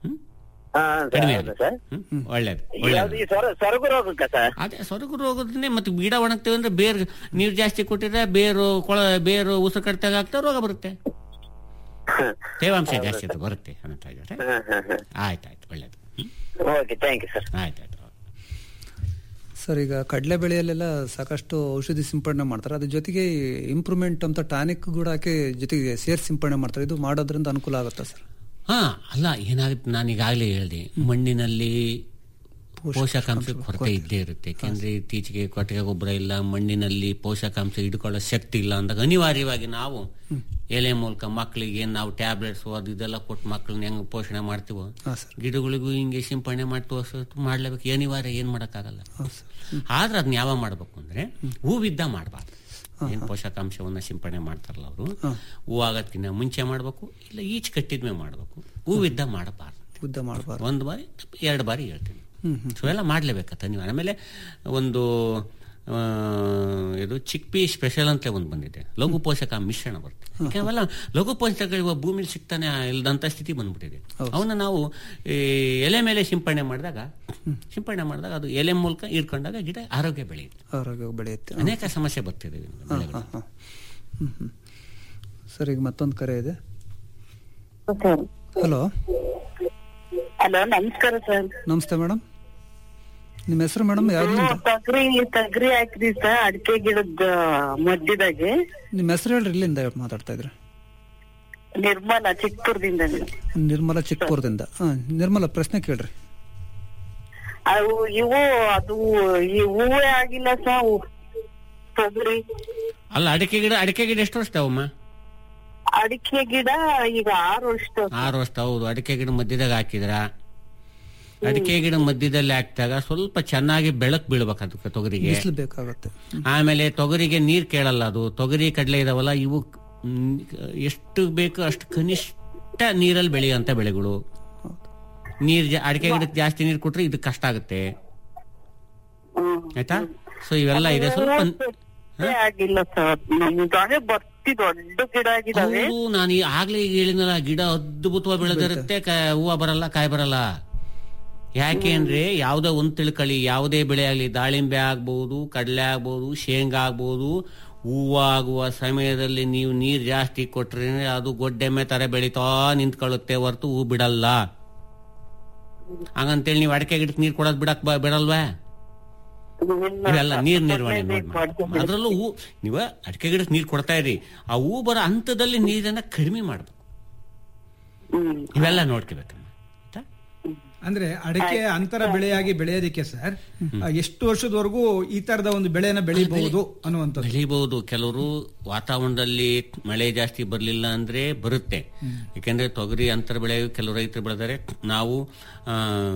[SPEAKER 11] ಕಡಿಮೆ ಆಗುತ್ತೆ. ಹ್ಮ್? ಒಳ್ಳೇದು ಒಳ್ಳೇದು
[SPEAKER 14] ಯಾವ್ದು ಈ ಸೊರ ಸೊರಗು ರೋಗಕ್ಕ ಸರ್
[SPEAKER 11] ಅದೇ ಸೊರಗು ರೋಗದನ್ನೇ ಮತ್ತೆ ಗಿಡ ಒಣಗ್ತೇವೆ ಅಂದ್ರೆ ಬೇರ್ ನೀರು ಜಾಸ್ತಿ ಕೊಟ್ಟಿದ್ರೆ ಬೇರು ಕೊಳ ಬೇರು ಉಸಿರು ಕಟ್ಟಾಗ ಆಗ್ತಾ ರೋಗ ಬರುತ್ತೆ ತೇವಾಂಶ ಜಾಸ್ತಿ ಅದು ಬರುತ್ತೆ ಅನಂತಾಜ್ ಅವ್ರೆ ಆಯ್ತಾಯ್ತು ಒಳ್ಳೇದು
[SPEAKER 14] ಓಕೆ ಥ್ಯಾಂಕ್ ಯು ಸರ್
[SPEAKER 11] ಆಯ್ತಾಯ್ತು
[SPEAKER 10] ಸರ್ ಈಗ ಕಡಲೆ ಬೆಳೆಯಲ್ಲೆಲ್ಲ ಸಾಕಷ್ಟು ಔಷಧಿ ಸಿಂಪಡಣೆ ಮಾಡ್ತಾರೆ ಅದ್ರ ಜೊತೆಗೆ ಇಂಪ್ರೂವ್ಮೆಂಟ್ ಅಂತ ಟಾನಿಕ್ ಕೂಡ ಹಾಕಿ ಜೊತೆಗೆ ಸೇರ್ಸಿ ಸಿಂಪಡಣೆ ಮಾಡ್ತಾರೆ ಇದು ಮಾಡೋದ್ರಿಂದ ಅನುಕೂಲ ಆಗುತ್ತಾ ಸರ್
[SPEAKER 11] ಹಾ ಅಲ್ಲ ಏನಾಗುತ್ತೆ ನಾನು ಈಗಾಗಲೇ ಹೇಳಿದೆ ಮಣ್ಣಿನಲ್ಲಿ ಪೋಷಕಾಂಶ ಕೊರತೆ ಇದ್ದೇ ಇರುತ್ತೆ ಯಾಕೆಂದ್ರೆ ಇತ್ತೀಚೆಗೆ ಕೊಟ್ಟಿಗೆ ಗೊಬ್ಬರ ಇಲ್ಲ ಮಣ್ಣಿನಲ್ಲಿ ಪೋಷಕಾಂಶ ಹಿಡ್ಕೊಳ್ಳೋ ಶಕ್ತಿ ಇಲ್ಲ ಅಂದಾಗ ಅನಿವಾರ್ಯವಾಗಿ ನಾವು ಎಲೆ ಮೂಲಕ ಮಕ್ಕಳಿಗೆ ಏನ್ ನಾವು ಟ್ಯಾಬ್ಲೆಟ್ಸ್ ಅದು ಇದೆಲ್ಲ ಕೊಟ್ಟು ಮಕ್ಕಳನ್ನ ಹೆಂಗ್ ಪೋಷಣೆ ಮಾಡ್ತೀವೋ
[SPEAKER 10] ಹಾ ಸರ್
[SPEAKER 11] ಗಿಡಗಳಿಗೂ ಹಿಂಗೆ ಸಿಂಪಡಣೆ ಮಾಡಿ ತೋರ್ಸೋದು ಮಾಡ್ಲೇಬೇಕು ಅನಿವಾರ್ಯ ಏನ್ ಮಾಡಕ್ಕಾಗಲ್ಲ ಆದ್ರೆ ಅದನ್ನ ಯಾವ ಮಾಡ್ಬೇಕು ಅಂದ್ರೆ ಹೂವಿದ್ದ ಮಾಡಬಾರ್ದು ಏನ್ ಪೋಷಕಾಂಶವನ್ನ ಸಿಂಪಡಣೆ ಮಾಡ್ತಾರಲ್ಲ ಅವರು ಹೂ ಆಗೋದ್ಕಿಂತ ಮುಂಚೆ ಮಾಡ್ಬೇಕು ಇಲ್ಲ ಈಚ್ ಕಟ್ಟಿದ್ಮೇಲೆ ಮಾಡ್ಬೇಕು ಹೂವಿದ್ದ ಮಾಡಬಾರ್ದು
[SPEAKER 10] ಉದ್ದ ಮಾಡಬಾರ್ದು
[SPEAKER 11] ಒಂದು ಬಾರಿ ಎರಡು ಬಾರಿ ಹೇಳ್ತೀನಿ
[SPEAKER 10] ಹ್ಮ್ ಹ್ಮ್
[SPEAKER 11] ಸೊ ಎಲ್ಲ ಮಾಡ್ಲೇಬೇಕತ್ತ ನೀವು ಆಮೇಲೆ ಒಂದು ಆ, ಇದು ಚಿಕ್ಪಿ ಸ್ಪೆಷಲ್ ಅಂತ ಒಂದು ಬಂದಿದೆ ಲಘು ಪೋಷಕ ಮಿಶ್ರಣ ಬರುತ್ತೆ ಯಾಕೆ ಅವೆಲ್ಲ ಲಘು ಪೋಷಕಗಳು ಭೂಮಿಲಿ ಸಿಗ್ತಾನೆ ಇಲ್ಲದಂತ ಸ್ಥಿತಿ ಬಂದ್ಬಿಟ್ಟಿದೆ ಅವನ್ನ ನಾವು ಈ ಎಲೆ ಮೇಲೆ ಸಿಂಪಡಣೆ ಮಾಡಿದಾಗ ಸಿಂಪಡಣೆ ಮಾಡಿದಾಗ ಅದು ಎಲೆ ಮೂಲಕ ಹಿಡ್ಕೊಂಡಾಗ ಗಿಡ ಆರೋಗ್ಯ ಬೆಳೆಯುತ್ತೆ
[SPEAKER 10] ಆರೋಗ್ಯ ಬೆಳೆಯುತ್ತೆ
[SPEAKER 11] ಅನೇಕ ಸಮಸ್ಯೆ ಬರ್ತಿದೆ ಇನ್ನು ಬೆಳೆಗಳಲ್ಲಿ.
[SPEAKER 10] ಹ್ಮ್, ಹ್ಮ್. ಸರ್ ಈಗ ಮತ್ತೊಂದು ಕರೆ ಇದೆ ಹಲೋ
[SPEAKER 16] ಹಲೋ ನಮಸ್ಕಾರ ಸರ್
[SPEAKER 10] ನಮಸ್ತೆ ಮೇಡಮ್ ನಿಮ್ಮ ಹೆಸರು ಮೇಡಮ್ ಯಾರು
[SPEAKER 16] ತಗ್ರಿ ತಗ್ರಿ ಹಾಕ್ರಿ ಸರ್ ಅಡಿಕೆ ಗಿಡದ ಮಧ್ಯದಾಗೆ
[SPEAKER 10] ನಿಮ್ಮ ಹೆಸರು ಹೇಳ್ರಿ ಇಲ್ಲಿಂದ ಮಾತಾಡ್ತಾ ಇದ್ರಿ
[SPEAKER 16] ನಿರ್ಮಲ ಚಿಕ್ಕಪುರದಿಂದ
[SPEAKER 10] ನಿರ್ಮಲ ಚಿಕ್ಕಪುರದಿಂದ ಹಾ ನಿರ್ಮಲ ಪ್ರಶ್ನೆ ಕೇಳ್ರಿ
[SPEAKER 16] ಅವು ಇವು ಅದು ಈ ಹೂವೇ ಆಗಿಲ್ಲ ಸರ್ ತೊಗರಿ
[SPEAKER 11] ಅಲ್ಲ ಅಡಿಕೆ ಗಿಡ ಅಡಿಕೆ ಗಿಡ ಎಷ್ಟು ವರ್ಷ ಅವಮ್ಮ
[SPEAKER 16] ಅಡಿಕೆ ಗಿಡ ಈಗ ಆರು ವರ್ಷ
[SPEAKER 11] ಆರು ವರ್ಷ ಹೌದು ಅಡಿಕೆ ಗಿಡ ಮಧ್ಯದಾಗ ಹಾಕಿದ್ರ ಅಡಿಕೆ ಗಿಡ ಮಧ್ಯದಲ್ಲಿ ಹಾಕಿದಾಗ ಸ್ವಲ್ಪ ಚೆನ್ನಾಗಿ ಬೆಳಕು ಬೀಳ್ಬೇಕು ಅದಕ್ಕೆ ತೊಗರಿಗೆ
[SPEAKER 10] ಬಿಸಿಲು ಬೇಕಾಗತ್ತೆ
[SPEAKER 11] ಆಮೇಲೆ ತೊಗರಿಗೆ ನೀರ್ ಕೇಳಲ್ಲ ಅದು ತೊಗರಿ ಕಡಲೆ ಇದಾವಲ್ಲ ಇವು ಮ್, ಎಷ್ಟು ಬೇಕು ಅಷ್ಟು ಕನಿಷ್ಠ ನೀರಲ್ಲಿ ಬೆಳೆಯುವಂತ ಬೆಳೆಗಳು ನೀರ್ ಜಾ- ಅಡಿಕೆ ಗಿಡಕ್ಕೆ ಜಾಸ್ತಿ ನೀರ್ ಕೊಟ್ರೆ ಇದು ಕಷ್ಟ ಆಗುತ್ತೆ ಆಯ್ತಾ ಸೊ ಇವೆಲ್ಲ ಇದೆ ಸ್ವಲ್ಪ
[SPEAKER 16] ಹೂವೇ ಆಗಿಲ್ಲ ಸರ್ ನಮ್ಗಾಗೆ ಬರ್ತಿ ದೊಡ್ಡ ಗಿಡ ಆಗಿದಾವೆ
[SPEAKER 11] ಹೌದು ನಾನು ಈ- ಆಗ್ಲೇ ಈಗ ಹೇಳಿದ್ನಲ್ಲ ಗಿಡ ಅದ್ಭುತವಾಗಿ ಬೆಳೆದಿರುತ್ತೆ ಕ- ಹೂವ ಬರಲ್ಲ ಕಾಯಿ ಬರಲ್ಲ ಯಾಕೆ ಅಂದ್ರೆ ಯಾವ್ದೋ ಒಂದ್ ತಿಳ್ಕೊಳ್ಳಿ ಯಾವುದೇ ಬೆಳೆ ಆಗ್ಲಿ ದಾಳಿಂಬೆ ಆಗ್ಬಹುದು ಕಡಲೆ ಆಗ್ಬಹುದು ಶೇಂಗಾ ಆಗ್ಬಹುದು ಹೂವಾಗುವ ಸಮಯದಲ್ಲಿ ನೀವು ನೀರ್ ಜಾಸ್ತಿ ಕೊಟ್ರೆ ಅದು ಗೊಡ್ಡೆಮ್ಮೆ ತರ ಬೆಳಿತಾ ನಿಂತ್ಕೊಳ್ಳುತ್ತೆ ಹೊರತು ಹೂ ಬಿಡಲ್ಲ ಹಂಗಂತೇಳಿ ನೀವು ಅಡಿಕೆ ಗಿಡಕ್ಕೆ ನೀರ್ ಕೊಡೋದ್ ಬಿಡಕ್ ಬ- ಬಿಡಲ್ವಾ ಇವೆಲ್ಲ ನೀರ್ ನಿರ್ವಹಣೆ ನೋಡಿ ಅದ್ರಲ್ಲೂ ಹೂ ನೀವು ಅಡಿಕೆ ಗಿಡಕ್ಕೆ ನೀರ್ ಕೊಡ್ತಾ ಇರಿ ಆ ಹೂ ಬರೋ ಹಂತದಲ್ಲಿ ನೀರನ್ನ ಕಡಿಮೆ ಮಾಡ್ಬೇಕು ಇವೆಲ್ಲ ನೋಡ್ಕೋಬೇಕು
[SPEAKER 12] ಅಂದ್ರೆ ಅಡಿಕೆ ಅಂತರ ಬೆಳೆಯಾಗಿ ಬೆಳೆಯೋದಕ್ಕೆ ಸರ್ ಆ, ಎಷ್ಟು ವರ್ಷದವರೆಗೂ ಈ ತರದ ಒಂದು ಬೆಳೆನ ಬೆಳಿಬಹುದು ಅನ್ನುವಂಥದ್ದು
[SPEAKER 11] ಬೆಳಿಬಹುದು ಕೆಲವರು ವಾತಾವರಣದಲ್ಲಿ ಮಳೆ ಜಾಸ್ತಿ ಬರ್ಲಿಲ್ಲ ಅಂದ್ರೆ ಬರುತ್ತೆ ಯಾಕೆಂದ್ರೆ ತೊಗರಿ ಅಂತರ ಬೆಳೆ ಕೆಲವು ರೈತರು ಬೆಳೆದರೆ ನಾವು ಆ,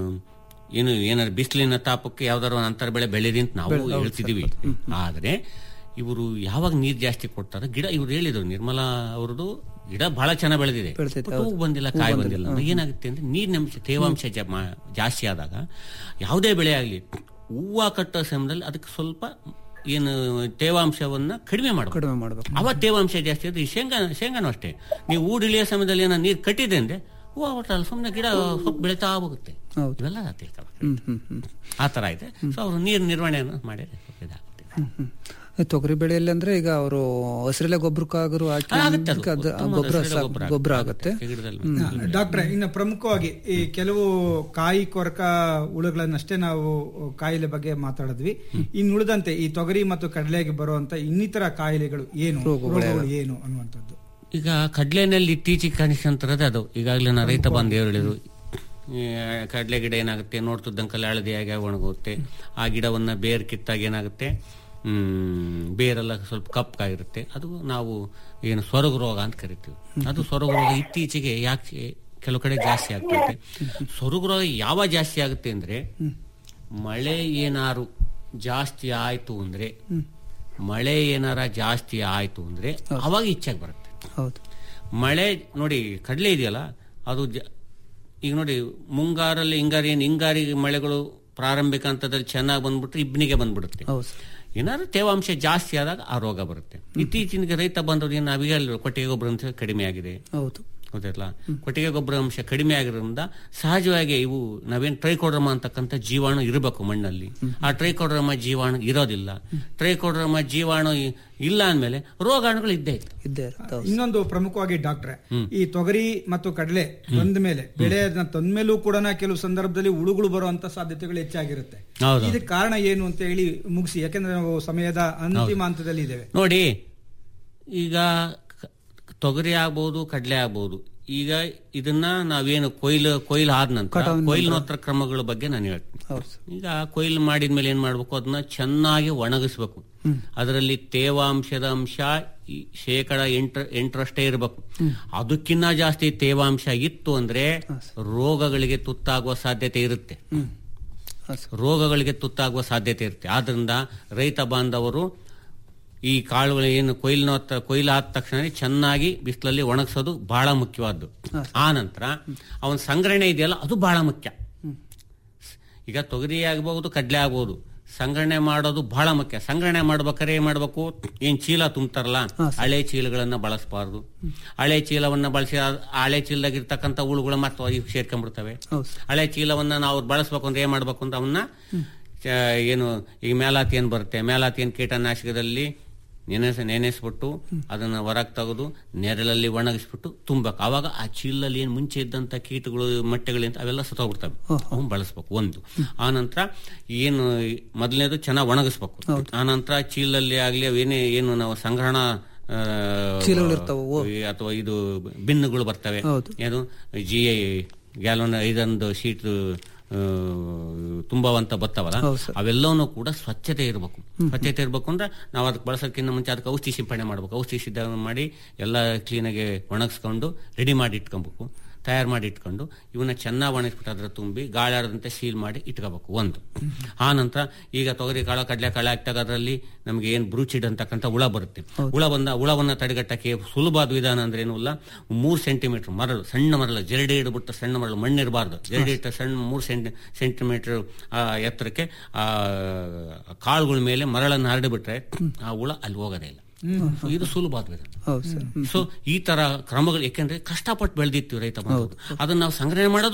[SPEAKER 11] ಏನು ಏನಾದ್ರು ಬಿಸಿಲಿನ ತಾಪಕ್ಕೆ ಯಾವ್ದಾದ್ರು ಒಂದು ಅಂತರ ಬೆಳೆ ಬೆಳೀರಿ ಅಂತ ನಾವು
[SPEAKER 10] ಬೆಳೆ- ಹೌದು
[SPEAKER 11] ಹೇಳ್ತಿದೀವಿ ಆದ್ರೆ ಇವರು ಯಾವಾಗ ನೀರ್ ಜಾಸ್ತಿ ಕೊಡ್ತಾರೆ ಗಿಡ ಇವ್ರು ಹೇಳಿದ್ರು ನಿರ್ಮಲಾ ಅವ್ರದ್ದು ಗಿಡ ಬಹಳ ಚೆನ್ನಾಗಿ ಬೆಳೆದಿದೆ
[SPEAKER 10] ಬೆಳ್ದೈತೆ,
[SPEAKER 11] ಬಟ್ ಹೂ
[SPEAKER 10] ಹೌದು.
[SPEAKER 11] ಬಂದಿಲ್ಲ
[SPEAKER 10] ಹೂ
[SPEAKER 11] ಕಾಯಿ
[SPEAKER 10] ಬಂದಿಲ್ಲ,
[SPEAKER 11] ಬಂದಿಲ್ಲ
[SPEAKER 10] ಹ್ಮ್.
[SPEAKER 11] ಏನಾಗುತ್ತೆ ಅಂದ್ರೆ ನೀರಿನಂಶ ತೇವಾಂಶ ಜ- ಮಾ- ಜಾಸ್ತಿ ಆದಾಗ ಯಾವುದೇ ಬೆಳೆ ಆಗಲಿ ಹೂವು ಕಟ್ಟೋ ಸಮಯದಲ್ಲಿ ಅದಕ್ಕೆ ಸ್ವಲ್ಪ ಏನು ತೇವಾಂಶವನ್ನ ಕಡಿಮೆ ಮಾಡಬೇಕು
[SPEAKER 10] ಕಡಿಮೆ ಮಾಡ್ಬೇಕು
[SPEAKER 11] ಅವ ತೇವಾಂಶ ಜಾಸ್ತಿ ಆದ್ರೆ ಈ ಶೇಂಗಾ ಶೇಂಗಾನು ಅಷ್ಟೇ ನೀವು ಊಡಿಳಿಯೋ ಸಮಯದಲ್ಲಿ ಏನೋ ನೀರು ಕಟ್ಟಿದೆ ಅಂದ್ರೆ ಹೂವು ಒಟ್ಟಲ್ಲ ಸುಮ್ಮನೆ ಗಿಡ ಸ್ವಲ್ಪ ಬೆಳೀತಾ ಹೋಗುತ್ತೆ
[SPEAKER 10] ಹೌದು.
[SPEAKER 11] ಇವೆಲ್ಲ ತಿಳ್ಕೊಬೇಕು
[SPEAKER 10] ಹ್ಮ್ ಹ್ಮ್ ಹ್ಮ್
[SPEAKER 11] ಆ ತರ ಇದೆ ಸೊ ಅವರು ನೀರು ನಿರ್ವಹಣೆಯನ್ನು ಮಾಡಿದ್ರೆ ಸ್ವಲ್ಪ ಇದಾಗುತ್ತೆ
[SPEAKER 10] ಹ್ಮ್ ಹ್ಮ್ ಈ ತೊಗರಿ ಬೆಳೆಯಲ್ಲಿ ಅಂದ್ರೆ ಈಗ ಅವರು ಹಸಿರೆಲೆ ಗೊಬ್ಬರಕ್ಕಾಗರು ಹಾಕಿ
[SPEAKER 11] ಆಗುತ್ತೆ ಅದು.
[SPEAKER 10] ಅದು
[SPEAKER 11] ಉತ್ತಮವಾದ
[SPEAKER 10] ಗೊಬ್ಬರ
[SPEAKER 11] ಹಸಿರೆಲೆ ಗೊಬ್ಬರ ಆಗುತ್ತೆ.
[SPEAKER 10] ಗೊಬ್ಬರ ಆಗುತ್ತೆ
[SPEAKER 11] ಗಿಡದಲ್ಲಿ
[SPEAKER 10] ಹ್ಮ್.
[SPEAKER 12] ಡಾಕ್ಟ್ರೆ ಇನ್ನು ಪ್ರಮುಖವಾಗಿ ಈ ಕೆಲವು ಕಾಯಿ ಕೊರಕ ಹುಳುಗಳನ್ನಷ್ಟೇ ನಾವು ಕಾಯಿಲೆ ಬಗ್ಗೆ ಮಾತಾಡಿದ್ವಿ ಇನ್ನು ಉಳಿದಂತೆ ಈ ತೊಗರಿ ಮತ್ತು ಕಡಲೆಗೆ ಬರುವಂತ ಇನ್ನಿತರ ಕಾಯಿಲೆಗಳು ಏನು
[SPEAKER 10] ರೋಗಗಳು
[SPEAKER 12] ರೋಗಗಳು ಏನು ಅನ್ನುವಂಥದ್ದು
[SPEAKER 11] ಈಗ ಕಡ್ಲೆನಲ್ಲಿ ಇತ್ತೀಚೆಗೆ ಕಾಣಿಸ್ಕೊಂತಿರೋದು ಅದು ಈಗಾಗಲೇ ನಾ ರೈತ ಬಾಂಧವರು ಹೇಳಿದ್ರು ಈ ಕಡಲೆ ಗಿಡ ಏನಾಗುತ್ತೆ ನೋಡ್ತಿದ್ದಂಕಲ್ಲಿ ಹಳದಿಯಾಗಿ ಒಣಗುತ್ತೆ ಆ ಗಿಡವನ್ನ ಬೇರ್ ಕಿತ್ತಾಗ ಏನಾಗುತ್ತೆ ಹ್ಮ್ ಬೇರೆಲ್ಲ ಸ್ವಲ್ಪ ಕಪ್ಪಗಾಗಿರುತ್ತೆ ಅದು ನಾವು ಏನು ಸ್ವರ್ಗ ರೋಗ ಅಂತ ಕರಿತೀವಿ ಅದು ಸ್ವರ್ಗ ರೋಗ ಇತ್ತೀಚೆಗೆ ಯಾಕೆ ಕೆಲವು ಕಡೆ ಜಾಸ್ತಿ ಆಗ್ತೈತೆ ಸ್ವರ್ಗ ರೋಗ ಯಾವಾಗ ಜಾಸ್ತಿ ಆಗುತ್ತೆ ಅಂದ್ರೆ ಮಳೆ ಏನಾರು ಜಾಸ್ತಿ ಆಯ್ತು ಅಂದ್ರೆ ಮಳೆ ಏನಾರ ಜಾಸ್ತಿ ಆಯ್ತು ಅಂದ್ರೆ ಅವಾಗ ಇಚ್ಛೆಗೆ ಬರುತ್ತೆ
[SPEAKER 10] ಹೌದು
[SPEAKER 11] ಮಳೆ ನೋಡಿ ಕಡಲೆ ಇದೆಯಲ್ಲ ಅದು ಜ- ಈಗ ನೋಡಿ ಮುಂಗಾರಲ್ಲಿ ಹಿಂಗಾರಿ ಏನು ಹಿಂಗಾರಿ ಮಳೆಗಳು ಪ್ರಾರಂಭಿಕ ಹಂತದಲ್ಲಿ ಚೆನ್ನಾಗಿ ಬಂದ್ಬಿಟ್ರೆ ಇಬ್ನಿಗೆ ಬಂದ್ಬಿಡುತ್ತೆ
[SPEAKER 10] ಹೌದು
[SPEAKER 11] ಏನಾದ್ರು ತೇವಾಂಶ ಜಾಸ್ತಿ ಆದಾಗ ಆ ರೋಗ ಬರುತ್ತೆ ಇತ್ತೀಚಿನ ರೈತ ಬಂದವರು ಏನು ನಾವೀಗ ಹೇಳಿದ್ರು, ಕೊಟ್ಟಿಗೆ ಗೊಬ್ಬರ ಅಂಶ ಕಡಿಮೆ ಆಗಿದೆ
[SPEAKER 10] ಹೌದು
[SPEAKER 11] ಹೌದಲ್ಲ ಕೊಟ್ಟಿಗೆ ಗೊಬ್ಬರ ಅಂಶ ಕಡಿಮೆ ಆಗಿರೋದ್ರಿಂದ ಸಹಜವಾಗಿ ಇವು ನಾವೇನ್ ಟ್ರೈಕೋಡ್ರಮ ಅಂತಕ್ಕಂಥ ಜೀವಾಣು ಇರಬೇಕು ಮಣ್ಣಲ್ಲಿ ಆ ಟ್ರೈಕೋಡ್ರಮ ಜೀವಾಣು ಇರೋದಿಲ್ಲ ಟ್ರೈಕೋಡ್ರಮ ಜೀವಾಣು ಇ- ಇಲ್ಲ ಅಂದ್ಮೇಲೆ ರೋಗಾಣುಗಳು ಇದ್ದೇ ಇತ್ತು
[SPEAKER 10] ಇದ್ದೇ ಇರುತ್ತೆ ಹೌದು.
[SPEAKER 12] ಇನ್ನೊಂದು ಪ್ರಮುಖವಾಗಿ ಡಾಕ್ಟ್ರೆ ಈ ತೊಗರಿ ಮತ್ತು ಕಡಲೆ ಬಂದ ಮೇಲೆ ಬೆಳೆ ತಂದ ಮೇಲೂ ಕೂಡ ಕೆಲವು ಸಂದರ್ಭದಲ್ಲಿ ಹುಳುಗಳು ಬರುವಂತ ಸಾಧ್ಯತೆಗಳು ಹೆಚ್ಚಾಗಿರುತ್ತೆ
[SPEAKER 11] ಹೌದು.
[SPEAKER 12] ಇದಕ್ಕೆ ಕಾರಣ ಏನು ಅಂತ ಹೇಳಿ ಮುಗಿಸಿ ಯಾಕಂದ್ರೆ ನಾವು ಸಮಯದ ಅಂತಿಮ ಹಂತದಲ್ಲಿ ಇದ್ದೇವೆ
[SPEAKER 11] ನೋಡಿ ಈಗ ಕ- ತೊಗರಿ ಆಗ್ಬೋದು ಕಡಲೆ ಆಗ್ಬೋದು ಈಗ ಇದನ್ನ ನಾವೇನು ಕೊಯ್ಲು ಕೊಯ್ಲು ಆದ ನಂತರ
[SPEAKER 10] ಕಟಾವಿನ
[SPEAKER 11] ಕೊಯ್ಲಿನೋತ್ತರ ಕ್ರಮಗಳ ಬಗ್ಗೆ ನಾನು ಹೇಳ್ತೀನಿ
[SPEAKER 10] ಹೌದು
[SPEAKER 11] ಈಗ ಕೊಯ್ಲು ಮಾಡಿದ್ಮೇಲೆ ಏನ್ ಮಾಡ್ಬೇಕು ಅದನ್ನ ಚೆನ್ನಾಗಿ ಒಣಗಿಸ್ಬೇಕು ಅದರಲ್ಲಿ ತೇವಾಂಶದ ಅಂಶ ಈ ಶೇಕಡ ಎಂಟ ಎಂಟರಷ್ಟೇ ಇರಬೇಕು ಅದಕ್ಕಿನ್ನ ಜಾಸ್ತಿ ತೇವಾಂಶ ಇತ್ತು ಅಂದ್ರೆ ರೋಗಗಳಿಗೆ ತುತ್ತಾಗುವ ಸಾಧ್ಯತೆ ಇರುತ್ತೆ ರೋಗಗಳಿಗೆ ತುತ್ತಾಗುವ ಸಾಧ್ಯತೆ ಇರುತ್ತೆ ಆದ್ರಿಂದ ರೈತ ಬಾಂಧವರು ಈ ಕಾಳುಗಳು ಏನು ಕೊಯ್ಲಿನ ಹತ್ರ- ಕೊಯ್ಲು ಆದ ತಕ್ಷಣ ಚೆನ್ನಾಗಿ ಬಿಸಿಲಲ್ಲಿ ಒಣಗಿಸೋದು ಬಹಳ ಮುಖ್ಯವಾದ್ದು ಆ ನಂತರ ಅವನ ಸಂಗ್ರಹಣೆ ಇದೆಯಲ್ಲ ಅದು ಬಹಳ ಮುಖ್ಯ ಈಗ ತೊಗರಿ ಆಗಬಹುದು ಕಡಲೆ ಆಗಬಹುದು ಸಂಗ್ರಹಣೆ ಮಾಡೋದು ಬಹಳ ಮುಖ್ಯ ಸಂಗ್ರಹಣೆ ಮಾಡ್ಬೇಕಾದ್ರೆ ಏನ್ ಮಾಡ್ಬೇಕು ಏನ್ ಚೀಲ ತುಂಬ್ತಾರಲ್ಲ ಹಳೆ ಚೀಲಗಳನ್ನ ಬಳಸಬಾರ್ದು ಹಳೆ ಚೀಲವನ್ನ ಬಳಸಿ ಆ ಹಳೆ ಚೀಲದಾಗಿರ್ತಕ್ಕಂಥ ಹುಳುಗಳು ಮತ್ತೆ ಈಗ ಸೇರ್ಕೊಂಡ್ಬಿಡ್ತವೆ ಹಳೆ ಚೀಲವನ್ನ ನಾವು ಬಳಸ್ಬೇಕು ಅಂದ್ರೆ ಏನ್ ಮಾಡ್ಬೇಕು ಅಂತ ಅವನ್ನ ಚ- ಏನು ಈಗ ಮೇಲಾತಿ ಏನ್ ಬರುತ್ತೆ ಮೇಲಾತಿ ಏನ್ ಕೀಟನಾಶಕದಲ್ಲಿ ನೆನೆಸ ನೆನೆಸ್ಬಿಟ್ಟು ಅದನ್ನ ಹೊರಗೆ ತೆಗೆದು ನೆರಳಲ್ಲಿ ಒಣಗಿಸ್ಬಿಟ್ಟು ತುಂಬಬೇಕು ಅವಾಗ ಆ ಚೀಲಲ್ಲಿ ಏನ್ ಮುಂಚೆ ಇದ್ದಂತ ಕೀಟಗಳು ಮೊಟ್ಟೆಗಳಿಂದ ಅವೆಲ್ಲ ಸತ್ತೋಗ್ಬಿಡ್ತವೆ ಅವನ್ನ ಬಳಸ್ಬೇಕು ಒಂದು ಆ ನಂತರ ಏನು ಮೊದಲನೇದು ಚೆನ್ನಾಗಿ ಒಣಗಿಸ್ಬೇಕು ಆ ನಂತರ ಚೀಲಲ್ಲಿ ಆಗ್ಲಿ ಅವೇನೇ ಏನು ನಾವು ಸಂಗ್ರಹಣಾ ಆ,
[SPEAKER 10] ಚೀಲಗಳಿರ್ತಾವೆ,
[SPEAKER 11] ಈ ಅಥವಾ ಇದು ಬಿನ್ನುಗಳು ಬರ್ತವೆ ಏನು ಜಿ ಐ ಗ್ಯಾಲನ್ ಐದೊಂದು ಶೀಟ್ ತುಂಬವಂತ ಬರ್ತಾವಲ್ಲ ಅವೆಲ್ಲವನ್ನೂ ಕೂಡ ಸ್ವಚ್ಛತೆ ಇರಬೇಕು ಸ್ವಚ್ಛತೆ ಇರಬೇಕು ಅಂದ್ರೆ ನಾವು ಅದಕ್ಕೆ ಬಳಸೋಕ್ಕಿಂತ ಮುಂಚೆ ಅದಕ್ಕೆ ಔಷಧಿ ಸಿಂಪಡಣೆ ಮಾಡ್ಬೇಕು ಔಷಧಿ ಸಿದ್ಧ ಮಾಡಿ ಎಲ್ಲ ಕ್ಲೀನಾಗಿ ಒಣಗಿಸ್ಕೊಂಡು ರೆಡಿ ಮಾಡಿ ಇಟ್ಕೊಬೇಕು ತಯಾರು ಮಾಡಿ ಇಟ್ಕೊಂಡು ಇವನ್ನ ಚೆನ್ನಾಗಿ ಒಣಗಿಸ್ಬಿಟ್ಟು ಅದ್ರ ತುಂಬಿ ಗಾಳಿ ಆಡದಂತೆ ಸೀಲ್ ಮಾಡಿ ಇಟ್ಕೋಬೇಕು ಒಂದು ಆ ನಂತರ ಈಗ ತೊಗರಿ ಕಾಳು ಕಡಲೆ ಕಾಳು ಹಾಕ್ದಾಗ ಅದರಲ್ಲಿ ನಮಗೆ ಏನು ಬ್ರೂಚಿಡ್ ಅಂತಕ್ಕಂಥ ಹುಳ ಬರುತ್ತೆ ಹುಳ ಬಂದ ಹುಳವನ್ನ ತಡೆಗಟ್ಟಕ್ಕೆ ಸುಲಭವಾದ ವಿಧಾನ ಅಂದ್ರೆ ಏನು ಇಲ್ಲ ಮೂರು ಸೆಂಟಿಮೀಟರ್ ಮರಳು ಸಣ್ಣ ಮರಳು ಜರಡಿ ಇಡ್ಬಿಟ್ಟು ಸಣ್ಣ ಮರಳು ಮಣ್ಣಿರಬಾರ್ದು ಜರಡಿ ಇಟ್ಟ ಸಣ್ಣ ಮೂರು ಸೆಂಟಿ ಸೆಂಟಿಮೀಟರ್ ಎತ್ತರಕ್ಕೆ ಆ ಕಾಳುಗಳ ಮೇಲೆ ಮರಳನ್ನು ಹರಡಿಬಿಟ್ರೆ ಆ ಹುಳ ಅಲ್ಲಿ ಹೋಗೋದೇ ಇಲ್ಲ So ಇದು ಸುಲಭವಾದ ವಿಧಾನ
[SPEAKER 10] ಹೌದು ಸರ್
[SPEAKER 11] ಸೊ ಈ ತರ ಕ್ರಮಗಳು ಯಾಕೆಂದ್ರೆ ಕಷ್ಟಪಟ್ಟು ಬೆಳೆದಿತ್ತು ರೈತ ಬಾಂಧವರು. ಅದನ್ನ ನಾವು ಸಂಗ್ರಹಣೆ ಮಾಡೋದು